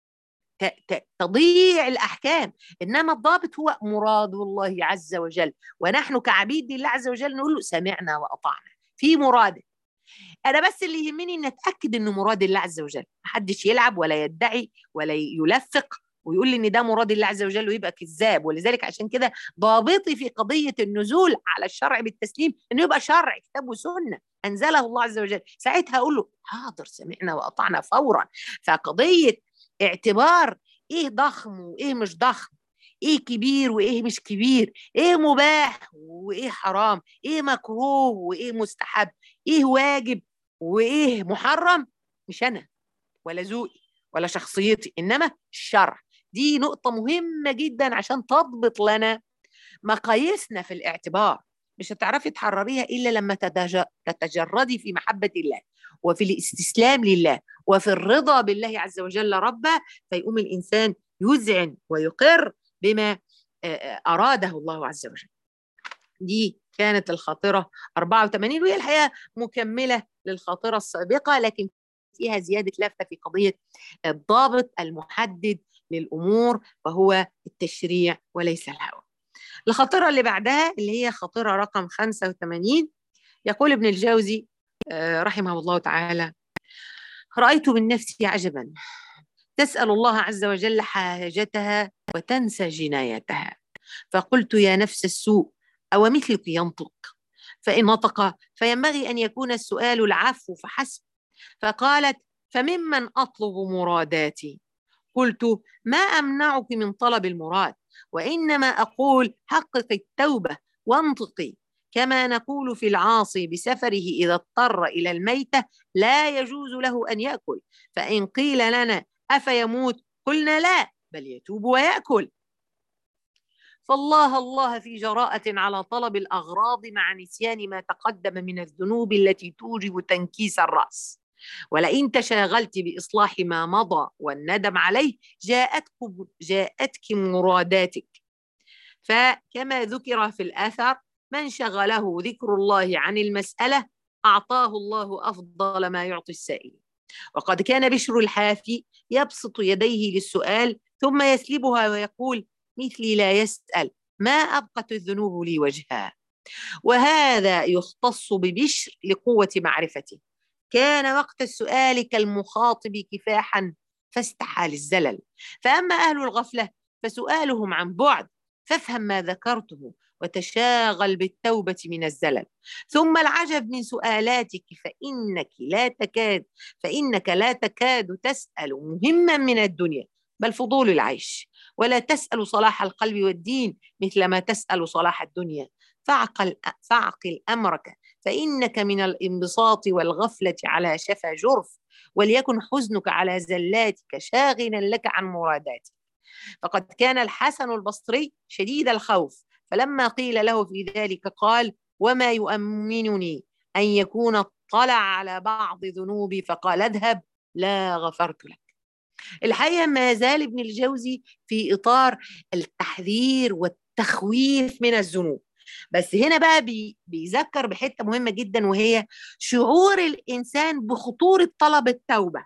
تضيع الاحكام انما الضابط هو مراد الله عز وجل ونحن كعبيد الله عز وجل نقول له سمعنا واطعنا في مراده انا بس اللي يهمني ان اتاكد انه مراد الله عز وجل محدش يلعب ولا يدعي ولا يلفق ويقول لي ان ده مراد الله عز وجل ويبقى كذاب ولذلك عشان كده ضابطي في قضيه النزول على الشرع بالتسليم انه يبقى شرع كتاب وسنه انزله الله عز وجل ساعتها اقول له حاضر سمعنا واطعنا فورا فقضيه اعتبار ايه ضخم وايه مش ضخم ايه كبير وايه مش كبير ايه مباح وايه حرام ايه مكروه وايه مستحب ايه واجب وايه محرم مش انا ولا ذوقي ولا شخصيتي انما الشرع دي نقطة مهمة جدا عشان تضبط لنا مقاييسنا في الاعتبار مش هتعرفي تحرريها إلا لما تتجردي في محبة الله وفي الاستسلام لله وفي الرضا بالله عز وجل ربا فيقوم الإنسان يذعن ويقر بما أراده الله عز وجل دي كانت الخاطرة 84 وهي الحقيقة مكملة للخاطرة السابقة لكن فيها زيادة لفتة في قضية الضابط المحدد للأمور وهو التشريع وليس الهوى الخاطرة اللي بعدها اللي هي خاطرة رقم 85 يقول ابن الجوزي رحمه الله تعالى رأيت من نفسي عجبا تسأل الله عز وجل حاجتها وتنسى جنايتها فقلت يا نفس السوء أو مثلك ينطق فإن نطق فينبغي أن يكون السؤال العفو فحسب فقالت فممن أطلب مراداتي قلت ما أمنعك من طلب المراد وإنما أقول حقق التوبة وانطقي كما نقول في العاصي بسفره إذا اضطر إلى الميتة لا يجوز له أن يأكل فإن قيل لنا أفيموت قلنا لا بل يتوب ويأكل فالله الله في جراءة على طلب الأغراض مع نسيان ما تقدم من الذنوب التي توجب تنكيس الرأس ولئن تشاغلت بإصلاح ما مضى والندم عليه جاءتك جاءتك مراداتك فكما ذكر في الآثر من شغله ذكر الله عن المسألة أعطاه الله أفضل ما يعطي السائل وقد كان بشر الحافي يبسط يديه للسؤال ثم يسلبها ويقول مثلي لا يسأل ما أبقت الذنوب لي وجها وهذا يختص ببشر لقوة معرفته كان وقت السؤال كالمخاطب كفاحا فاستحال الزلل فأما أهل الغفلة فسؤالهم عن بعد فافهم ما ذكرته وتشاغل بالتوبة من الزلل ثم العجب من سؤالاتك فإنك لا تكاد فإنك لا تكاد تسأل مهما من الدنيا بل فضول العيش ولا تسأل صلاح القلب والدين مثل ما تسأل صلاح الدنيا فاعقل فاعقل أمرك فإنك من الانبساط والغفلة على شفا جرف وليكن حزنك على زلاتك شاغلا لك عن مراداتك فقد كان الحسن البصري شديد الخوف فلما قيل له في ذلك قال وما يؤمنني أن يكون اطلع على بعض ذنوبي فقال اذهب لا غفرت لك الحقيقة ما زال ابن الجوزي في إطار التحذير والتخويف من الذنوب بس هنا بقى بي بيذكر بحته مهمه جدا وهي شعور الانسان بخطوره طلب التوبه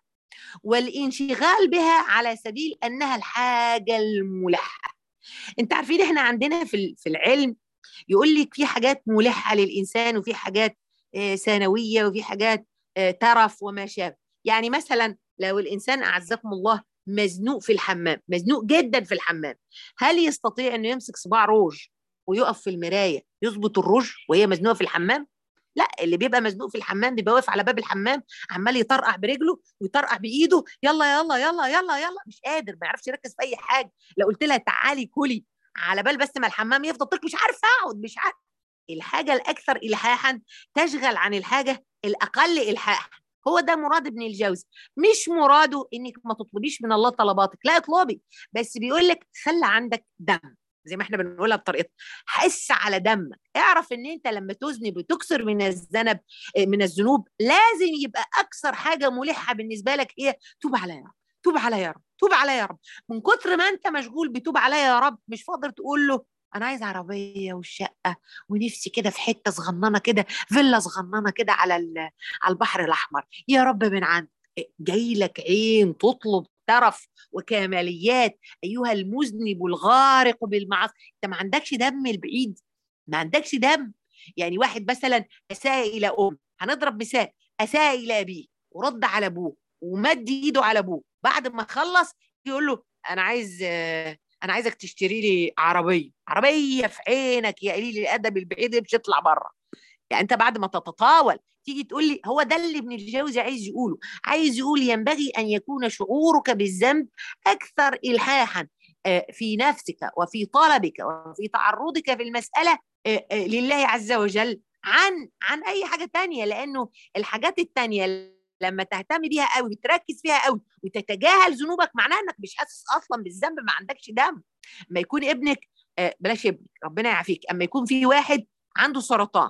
والانشغال بها على سبيل انها الحاجه الملحه انت عارفين احنا عندنا في في العلم يقول لك في حاجات ملحه للانسان وفي حاجات آه، ثانويه وفي حاجات آه، ترف وما شابه يعني مثلا لو الانسان اعزكم الله مزنوق في الحمام مزنوق جدا في الحمام هل يستطيع انه يمسك صباع روج ويقف في المرايه يظبط الروج وهي مزنوقه في الحمام لا اللي بيبقى مزنوق في الحمام بيبقى واقف على باب الحمام عمال يطرقع برجله ويطرقع بايده يلا يلا يلا يلا يلا مش قادر ما يعرفش يركز في اي حاجه لو قلت لها تعالي كلي على بال بس ما الحمام يفضل تقول مش عارف اقعد مش عارف الحاجه الاكثر الحاحا تشغل عن الحاجه الاقل الحاحا هو ده مراد ابن الجوزي مش مراده انك ما تطلبيش من الله طلباتك لا اطلبي بس بيقول لك خلي عندك دم زي ما احنا بنقولها بطريقتنا حس على دمك اعرف ان انت لما تذنب وتكسر من الذنب آه، من الذنوب لازم يبقى اكثر حاجه ملحه بالنسبه لك هي توب عليا يا رب توب عليا يا رب توب عليا يا رب من كتر ما انت مشغول بتوب عليا يا رب مش فاضل تقول له انا عايز عربيه والشقه ونفسي كده في حته صغننه كده فيلا صغننه كده على على البحر الاحمر يا رب من عندك جاي لك عين تطلب ترف وكماليات ايها المذنب الغارق بالمعاصي انت ما عندكش دم البعيد ما عندكش دم يعني واحد مثلا اساء الى ام هنضرب مثال اساء الى ابيه ورد على ابوه ومد ايده على ابوه بعد ما خلص يقول له انا عايز انا عايزك تشتري لي عربيه عربيه في عينك يا قليل الادب البعيد مش اطلع بره يعني انت بعد ما تتطاول تيجي تقول لي هو ده اللي ابن الجوزي عايز يقوله عايز يقول ينبغي ان يكون شعورك بالذنب اكثر الحاحا آه، في نفسك وفي طلبك وفي تعرضك في المساله آه، آه، لله عز وجل عن عن اي حاجه تانية لانه الحاجات التانية لما تهتم بيها قوي وتركز فيها قوي وتتجاهل ذنوبك معناها انك مش حاسس اصلا بالذنب ما عندكش دم اما يكون ابنك بلاش ابنك ربنا يعافيك اما يكون في واحد عنده سرطان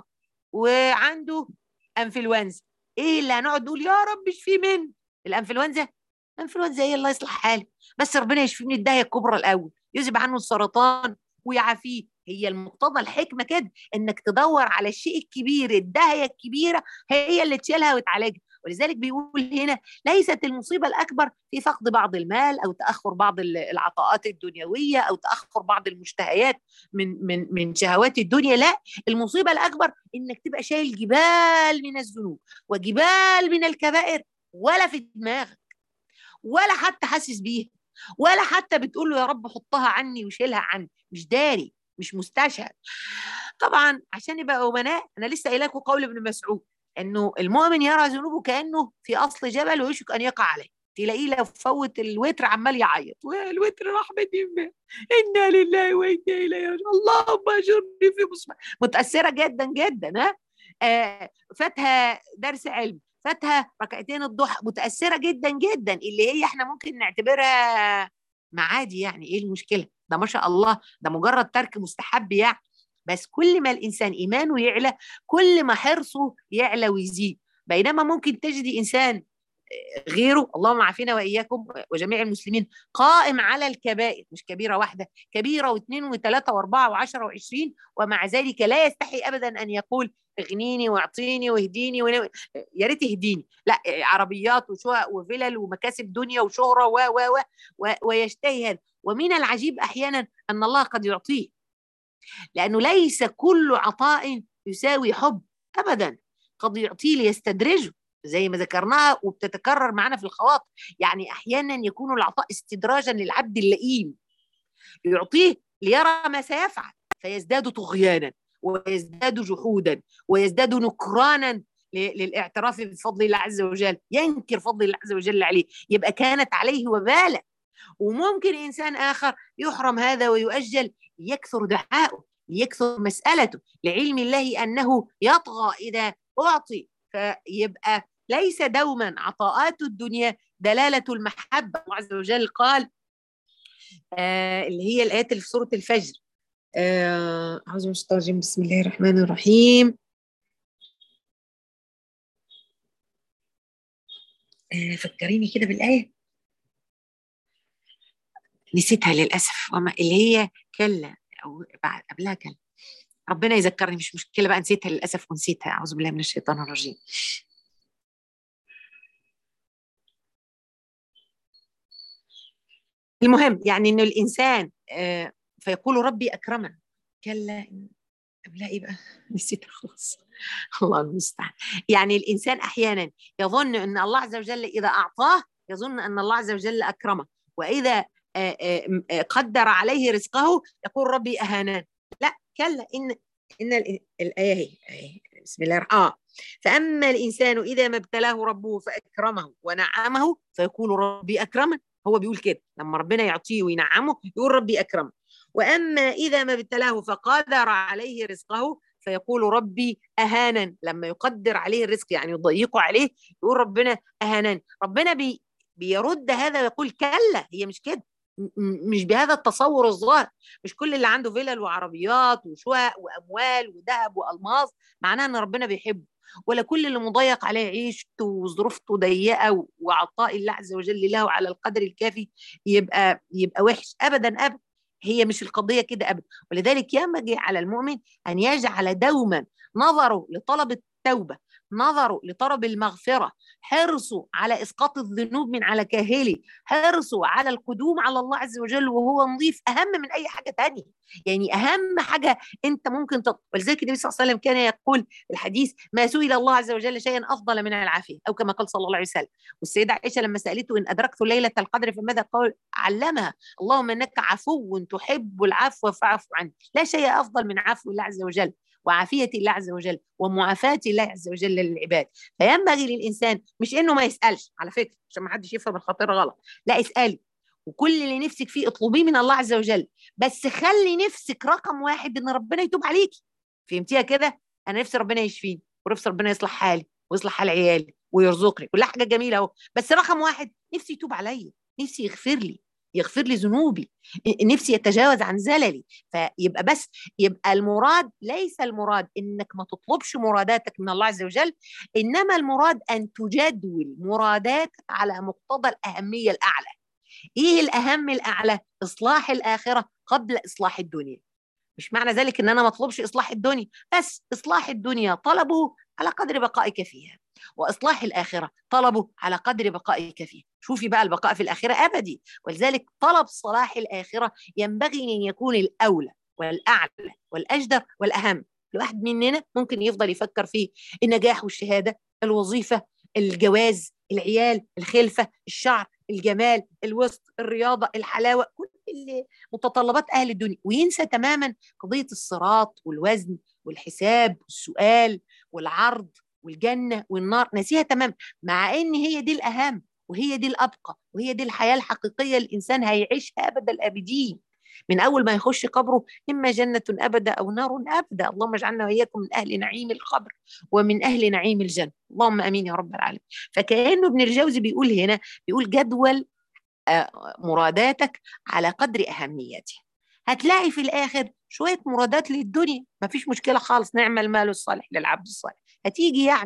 وعنده انفلونزا ايه اللي هنقعد نقول يا رب اشفي من الانفلونزا الانفلونزا ايه الله يصلح حالي بس ربنا يشفيه من الداهيه الكبرى الاول يذهب عنه السرطان ويعافيه هي المقتضى الحكمه كده انك تدور على الشيء الكبير الداهيه الكبيره هي اللي تشيلها وتعالجها ولذلك بيقول هنا ليست المصيبة الأكبر في فقد بعض المال أو تأخر بعض العطاءات الدنيوية أو تأخر بعض المشتهيات من من من شهوات الدنيا لا المصيبة الأكبر إنك تبقى شايل جبال من الذنوب وجبال من الكبائر ولا في دماغك ولا حتى حاسس بيها ولا حتى بتقول له يا رب حطها عني وشيلها عني مش داري مش مستشعر طبعا عشان يبقى امناء انا لسه قايل لكم قول ابن مسعود انه المؤمن يرى ذنوبه كانه في اصل جبل ويشك ان يقع عليه تلاقيه لو فوت الوتر عمال يعيط والوتر راح مني انا لله وانا اليه راجعون اللهم اجرني في مصيبه متاثره جدا جدا ها آه فاتها درس علم فاتها ركعتين الضحى متاثره جدا جدا اللي هي احنا ممكن نعتبرها معادي يعني ايه المشكله ده ما شاء الله ده مجرد ترك مستحب يعني بس كل ما الانسان ايمانه يعلى كل ما حرصه يعلى ويزيد بينما ممكن تجدي انسان غيره اللهم عافينا واياكم وجميع المسلمين قائم على الكبائر مش كبيره واحده كبيره واثنين وثلاثه واربعه وعشره وعشرين ومع ذلك لا يستحي ابدا ان يقول اغنيني واعطيني واهديني ونو... يا ريت اهديني لا عربيات وشقق وفلل ومكاسب دنيا وشهره و و و ويشتهي هذا ومن العجيب احيانا ان الله قد يعطيه لانه ليس كل عطاء يساوي حب ابدا قد يعطيه ليستدرجه زي ما ذكرناها وبتتكرر معنا في الخواطر يعني احيانا يكون العطاء استدراجا للعبد اللئيم يعطيه ليرى ما سيفعل فيزداد طغيانا ويزداد جحودا ويزداد نكرانا للاعتراف بفضل الله عز وجل ينكر فضل الله عز وجل عليه يبقى كانت عليه وبالا وممكن انسان اخر يحرم هذا ويؤجل يكثر دعاؤه يكثر مسالته لعلم الله انه يطغى اذا اعطي فيبقى ليس دوما عطاءات الدنيا دلاله المحبه الله عز وجل قال آه اللي هي الايات اللي في سوره الفجر آه، أعوذ بالله من الشيطان بسم الله الرحمن الرحيم آه، فكريني كده بالآية نسيتها للأسف وما اللي هي كلا أو بعد قبلها كلا ربنا يذكرني مش مشكلة بقى نسيتها للأسف ونسيتها أعوذ بالله من الشيطان الرجيم المهم يعني انه الانسان آه فيقول ربي أكرمن كلا لا إيه بقى نسيت خلاص الله المستعان يعني الإنسان أحيانا يظن أن الله عز وجل إذا أعطاه يظن أن الله عز وجل أكرمه وإذا قدر عليه رزقه يقول ربي أهانان لا كلا إن إن الآية هي بسم الله آه فأما الإنسان إذا ما ابتلاه ربه فأكرمه ونعمه فيقول ربي أكرمن هو بيقول كده لما ربنا يعطيه وينعمه يقول ربي أكرمه واما اذا ما ابتلاه فقدر عليه رزقه فيقول ربي اهانا لما يقدر عليه الرزق يعني يضيقه عليه يقول ربنا اهانا ربنا بي بيرد هذا ويقول كلا هي مش كده مش بهذا التصور الظاهر مش كل اللي عنده فيلل وعربيات وشقق واموال وذهب والماس معناه ان ربنا بيحبه ولا كل اللي مضيق عليه عيشته وظروفته ضيقه وعطاء الله عز وجل له على القدر الكافي يبقى يبقى وحش ابدا ابدا هي مش القضية كده أبدا ولذلك ينبغي على المؤمن أن يجعل دوما نظره لطلب التوبة نظروا لطلب المغفرة حرصوا على إسقاط الذنوب من على كاهله حرصوا على القدوم على الله عز وجل وهو نظيف أهم من أي حاجة تانية يعني أهم حاجة أنت ممكن تط... ولذلك النبي صلى الله عليه وسلم كان يقول الحديث ما سئل الله عز وجل شيئا أفضل من العافية أو كما قال صلى الله عليه وسلم والسيدة عائشة لما سألته إن أدركت ليلة القدر فماذا قال علمها اللهم إنك عفو تحب العفو فاعف عني لا شيء أفضل من عفو الله عز وجل وعافية الله عز وجل ومعافاة الله عز وجل للعباد فينبغي للإنسان مش إنه ما يسألش على فكرة عشان ما حدش يفهم الخطيرة غلط لا اسألي وكل اللي نفسك فيه اطلبيه من الله عز وجل بس خلي نفسك رقم واحد ان ربنا يتوب عليكي فهمتيها كده انا نفسي ربنا يشفيني ونفسي ربنا يصلح حالي ويصلح حال عيالي ويرزقني كلها حاجه جميله اهو بس رقم واحد نفسي يتوب عليا نفسي يغفر لي يغفر لي ذنوبي نفسي يتجاوز عن زللي فيبقى بس يبقى المراد ليس المراد انك ما تطلبش مراداتك من الله عز وجل انما المراد ان تجدول مراداتك على مقتضى الاهميه الاعلى ايه الاهم الاعلى اصلاح الاخره قبل اصلاح الدنيا مش معنى ذلك ان انا ما اطلبش اصلاح الدنيا بس اصلاح الدنيا طلبه على قدر بقائك فيها واصلاح الاخره طلبه على قدر بقائك فيه شوفي بقى البقاء في الاخره ابدي ولذلك طلب صلاح الاخره ينبغي ان يكون الاولى والاعلى والاجدر والاهم الواحد مننا ممكن يفضل يفكر في النجاح والشهاده الوظيفه الجواز العيال الخلفه الشعر الجمال الوسط الرياضه الحلاوه كل متطلبات اهل الدنيا وينسى تماما قضيه الصراط والوزن والحساب والسؤال والعرض والجنه والنار ناسيها تمام مع ان هي دي الاهم وهي دي الابقى وهي دي الحياه الحقيقيه الانسان هيعيشها ابد الابدين من اول ما يخش قبره اما جنه ابدا او نار ابدا اللهم اجعلنا واياكم من اهل نعيم القبر ومن اهل نعيم الجنه اللهم امين يا رب العالمين فكانه ابن الجوزي بيقول هنا بيقول جدول آه، مراداتك على قدر اهميتها هتلاقي في الاخر شويه مرادات للدنيا ما فيش مشكله خالص نعمل المال الصالح للعبد الصالح هتيجي يعني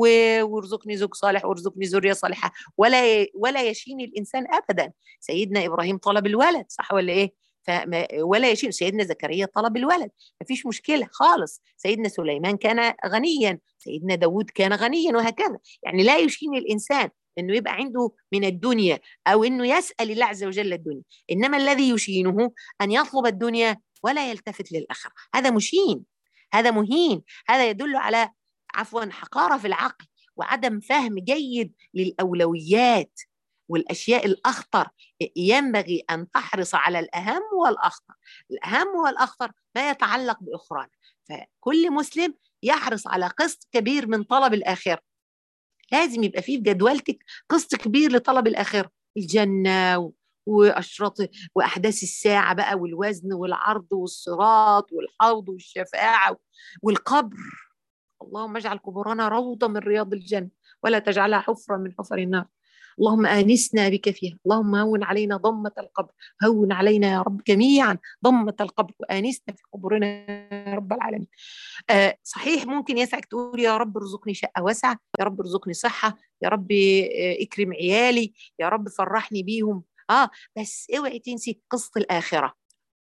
وارزقني زوج صالح وارزقني ذريه صالحه ولا ولا يشين الانسان ابدا سيدنا ابراهيم طلب الولد صح ولا ايه فما ولا يشين سيدنا زكريا طلب الولد ما فيش مشكله خالص سيدنا سليمان كان غنيا سيدنا داود كان غنيا وهكذا يعني لا يشين الانسان انه يبقى عنده من الدنيا او انه يسال الله عز وجل الدنيا انما الذي يشينه ان يطلب الدنيا ولا يلتفت للاخره هذا مشين هذا مهين هذا يدل على عفوا حقاره في العقل وعدم فهم جيد للاولويات والاشياء الاخطر ينبغي ان تحرص على الاهم والاخطر الاهم والاخطر ما يتعلق باخرانا فكل مسلم يحرص على قسط كبير من طلب الاخره لازم يبقى فيه في جدولتك قسط كبير لطلب الاخره الجنه واشراط واحداث الساعه بقى والوزن والعرض والصراط والحوض والشفاعه والقبر اللهم اجعل قبورنا روضه من رياض الجنه ولا تجعلها حفره من حفر النار اللهم آنسنا بك فيها اللهم هون علينا ضمة القبر هون علينا يا رب جميعا ضمة القبر وآنسنا في قبورنا يا رب العالمين آه صحيح ممكن يسعك تقول يا رب ارزقني شقة واسعة يا رب ارزقني صحة يا رب آه اكرم عيالي يا رب فرحني بيهم اه بس اوعي تنسي قصة الآخرة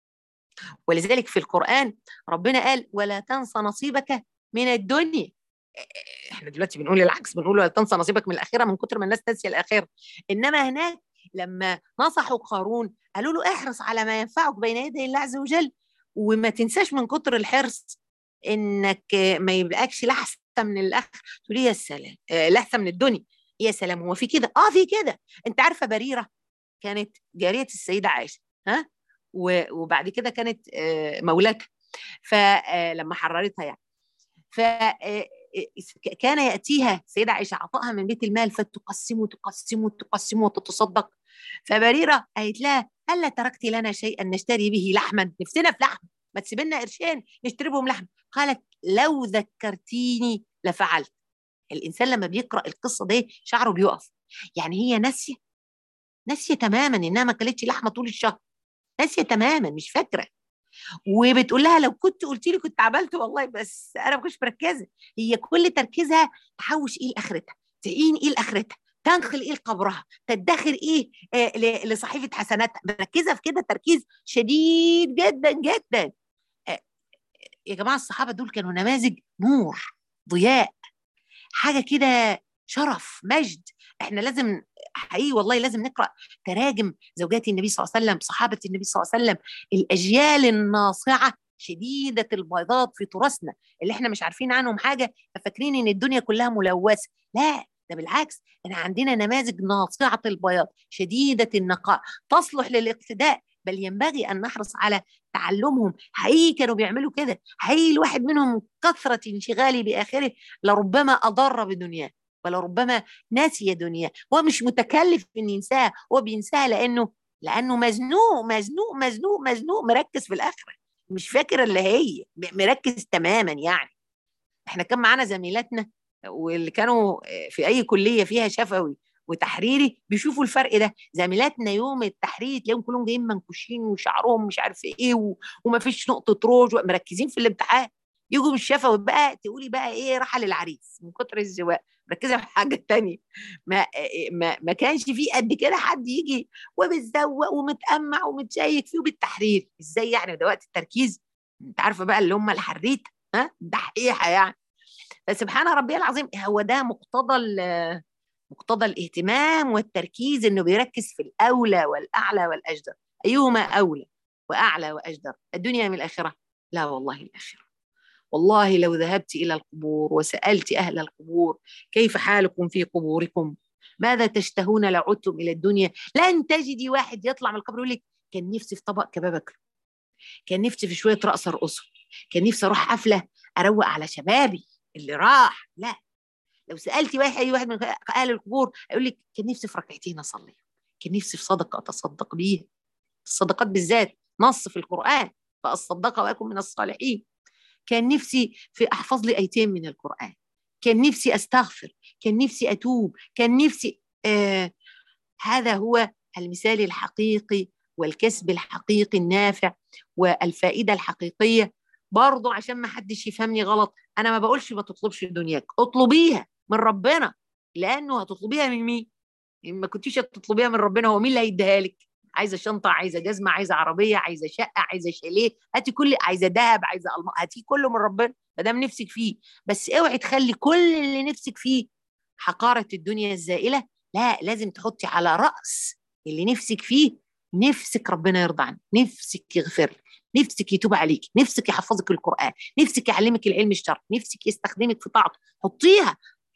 ولذلك في القرآن ربنا قال ولا تنسى نصيبك من الدنيا احنا دلوقتي بنقول العكس بنقول ولا تنسى نصيبك من الاخره من كتر ما الناس ناسيه الاخره انما هناك لما نصحوا قارون قالوا له احرص على ما ينفعك بين يدي الله عز وجل وما تنساش من كتر الحرص انك ما يبقاكش لحسه من الاخر تقول يا سلام لحسه من الدنيا يا سلام هو في كده اه في كده انت عارفه بريره كانت جاريه السيده عائشه ها وبعد كده كانت مولاتها فلما حررتها يعني ف كان ياتيها سيده عائشه عطائها من بيت المال فتقسمه تقسمه تقسمه وتتصدق فبريره قالت لها هلا تركت لنا شيئا نشتري به لحما نفسنا في لحم ما تسيب لنا قرشين نشتري بهم لحم قالت لو ذكرتيني لفعلت الانسان لما بيقرا القصه دي شعره بيقف يعني هي ناسيه ناسيه تماما انها ما كلتش لحمه طول الشهر ناسيه تماما مش فاكره وبتقول لها لو كنت قلت لي كنت عملت والله بس انا ما كنتش مركزه هي كل تركيزها تحوش ايه لاخرتها تعين ايه لاخرتها تنخل ايه لقبرها تدخر ايه آه لصحيفه حسناتها مركزه في كده تركيز شديد جدا جدا آه يا جماعه الصحابه دول كانوا نماذج نور ضياء حاجه كده شرف مجد احنا لازم حقيقي والله لازم نقرا تراجم زوجات النبي صلى الله عليه وسلم صحابه النبي صلى الله عليه وسلم الاجيال الناصعه شديده البياضات في تراثنا اللي احنا مش عارفين عنهم حاجه ففاكرين ان الدنيا كلها ملوثه لا ده بالعكس احنا عندنا نماذج ناصعه البياض شديده النقاء تصلح للاقتداء بل ينبغي ان نحرص على تعلمهم حقيقي كانوا بيعملوا كده حقيقي الواحد منهم كثره انشغاله باخره لربما اضر بدنياه ولربما ناسي دنياه هو مش متكلف ان ينساها هو بينساها لانه لانه مزنوق مزنوق مزنوق مزنوق مركز في الاخره مش فاكر اللي هي مركز تماما يعني احنا كان معانا زميلاتنا واللي كانوا في اي كليه فيها شفوي وتحريري بيشوفوا الفرق ده زميلاتنا يوم التحرير تلاقيهم كلهم جايين منكوشين وشعرهم مش عارف ايه و... وما فيش نقطه روج مركزين في الامتحان يجوا بالشفوي بقى تقولي بقى ايه راحه للعريس من كتر الزواق مركزه في حاجه تانية ما ما ما كانش في قد كده حد يجي وبتزوق ومتأمع ومتشيك فيه بالتحرير ازاي يعني ده وقت التركيز انت عارفه بقى اللي هم الحريت ها دحيحه يعني فسبحان ربي العظيم هو ده مقتضى مقتضى الاهتمام والتركيز انه بيركز في الاولى والاعلى والاجدر ايهما اولى واعلى واجدر الدنيا من الاخره لا والله الاخره والله لو ذهبت الى القبور وسالت اهل القبور كيف حالكم في قبوركم ماذا تشتهون لو عدتم الى الدنيا لن تجدي واحد يطلع من القبر يقول لك كان نفسي في طبق كباب اكله كان نفسي في شويه رقص ارقصه كان نفسي اروح حفله اروق على شبابي اللي راح لا لو سالتي واحد اي واحد من اهل القبور يقول لك كان نفسي في ركعتين اصلي كان نفسي في صدقه اتصدق بيها الصدقات بالذات نص في القران فاصدق واكن من الصالحين كان نفسي في احفظ لي ايتين من القران كان نفسي استغفر كان نفسي اتوب كان نفسي آه هذا هو المثال الحقيقي والكسب الحقيقي النافع والفائده الحقيقيه برضه عشان ما حدش يفهمني غلط انا ما بقولش ما تطلبش دنياك اطلبيها من ربنا لانه هتطلبيها من مين ما كنتيش تطلبيها من ربنا هو مين اللي هيديها لك عايزه شنطه عايزه جزمه عايزه عربيه عايزه شقه عايزه شاليه هاتي كل عايزه ذهب عايزه الماس هاتي كله من ربنا ما دام نفسك فيه بس اوعي تخلي كل اللي نفسك فيه حقاره الدنيا الزائله لا لازم تحطي على راس اللي نفسك فيه نفسك ربنا يرضى عنك نفسك يغفر نفسك يتوب عليك نفسك يحفظك القرآن نفسك يعلمك العلم الشرعي نفسك يستخدمك في طاعته حطيها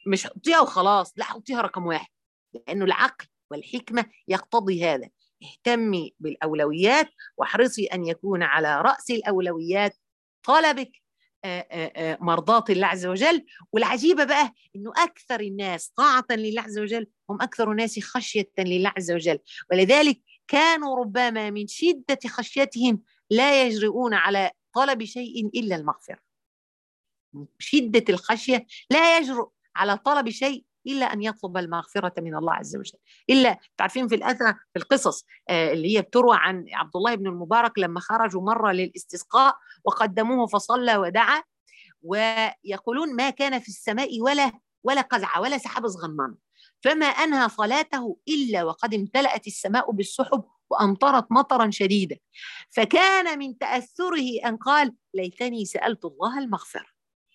مش حطيها وخلاص لا حطيها رقم واحد لانه العقل والحكمه يقتضي هذا اهتمي بالاولويات واحرصي ان يكون على راس الاولويات طلبك مرضاة الله عز وجل والعجيبة بقى أنه أكثر الناس طاعة لله عز وجل هم أكثر الناس خشية لله عز وجل ولذلك كانوا ربما من شدة خشيتهم لا يجرؤون على طلب شيء إلا المغفرة شدة الخشية لا يجرؤ على طلب شيء إلا أن يطلب المغفرة من الله عز وجل إلا تعرفين في الأثر في القصص آه، اللي هي بتروى عن عبد الله بن المبارك لما خرجوا مرة للاستسقاء وقدموه فصلى ودعا ويقولون ما كان في السماء ولا ولا قزعة ولا سحاب صغنن فما أنهى صلاته إلا وقد امتلأت السماء بالسحب وأمطرت مطرا شديدا فكان من تأثره أن قال ليتني سألت الله المغفرة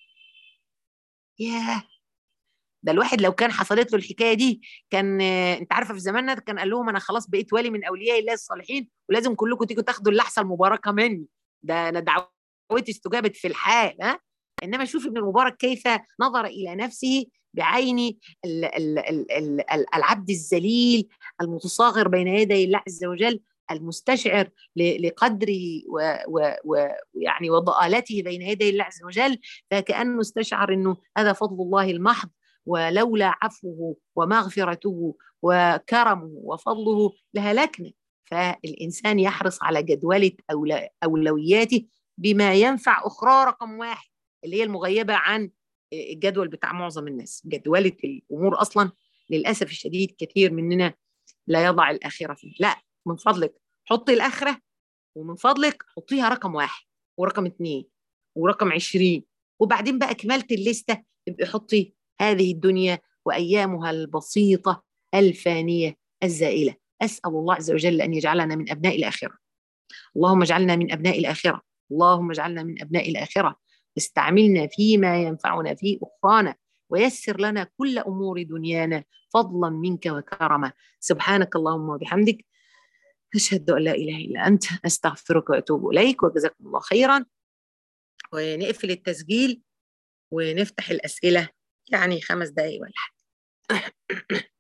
ياه ده الواحد لو كان حصلت له الحكايه دي كان انت عارفه في زماننا كان قال لهم انا خلاص بقيت ولي من اولياء الله الصالحين ولازم كلكم تيجوا تاخدوا اللحظه المباركه مني ده انا دعوتي استجابت في الحال ها انما شوف ابن المبارك كيف نظر الى نفسه بعين ال ال ال ال العبد الذليل المتصاغر بين يدي الله عز وجل المستشعر لقدره ويعني وضآلته بين يدي الله عز وجل فكأنه استشعر انه هذا فضل الله المحض ولولا عفوه ومغفرته وكرمه وفضله لهلكنا فالإنسان يحرص على جدولة أولوياته بما ينفع أخرى رقم واحد اللي هي المغيبة عن الجدول بتاع معظم الناس جدولة الأمور أصلا للأسف الشديد كثير مننا لا يضع الآخرة فيه لا من فضلك حطي الآخرة ومن فضلك حطيها رقم واحد ورقم اثنين ورقم عشرين وبعدين بقى كملت الليستة تبقي حطي هذه الدنيا وايامها البسيطه الفانيه الزائله اسال الله عز وجل ان يجعلنا من ابناء الاخره اللهم اجعلنا من ابناء الاخره اللهم اجعلنا من ابناء الاخره استعملنا فيما ينفعنا في اخرانا ويسر لنا كل امور دنيانا فضلا منك وكرما سبحانك اللهم وبحمدك أشهد أن لا إله إلا أنت أستغفرك وأتوب إليك وجزاكم الله خيرا ونقفل التسجيل ونفتح الأسئلة يعني خمس دقايق ولا حاجة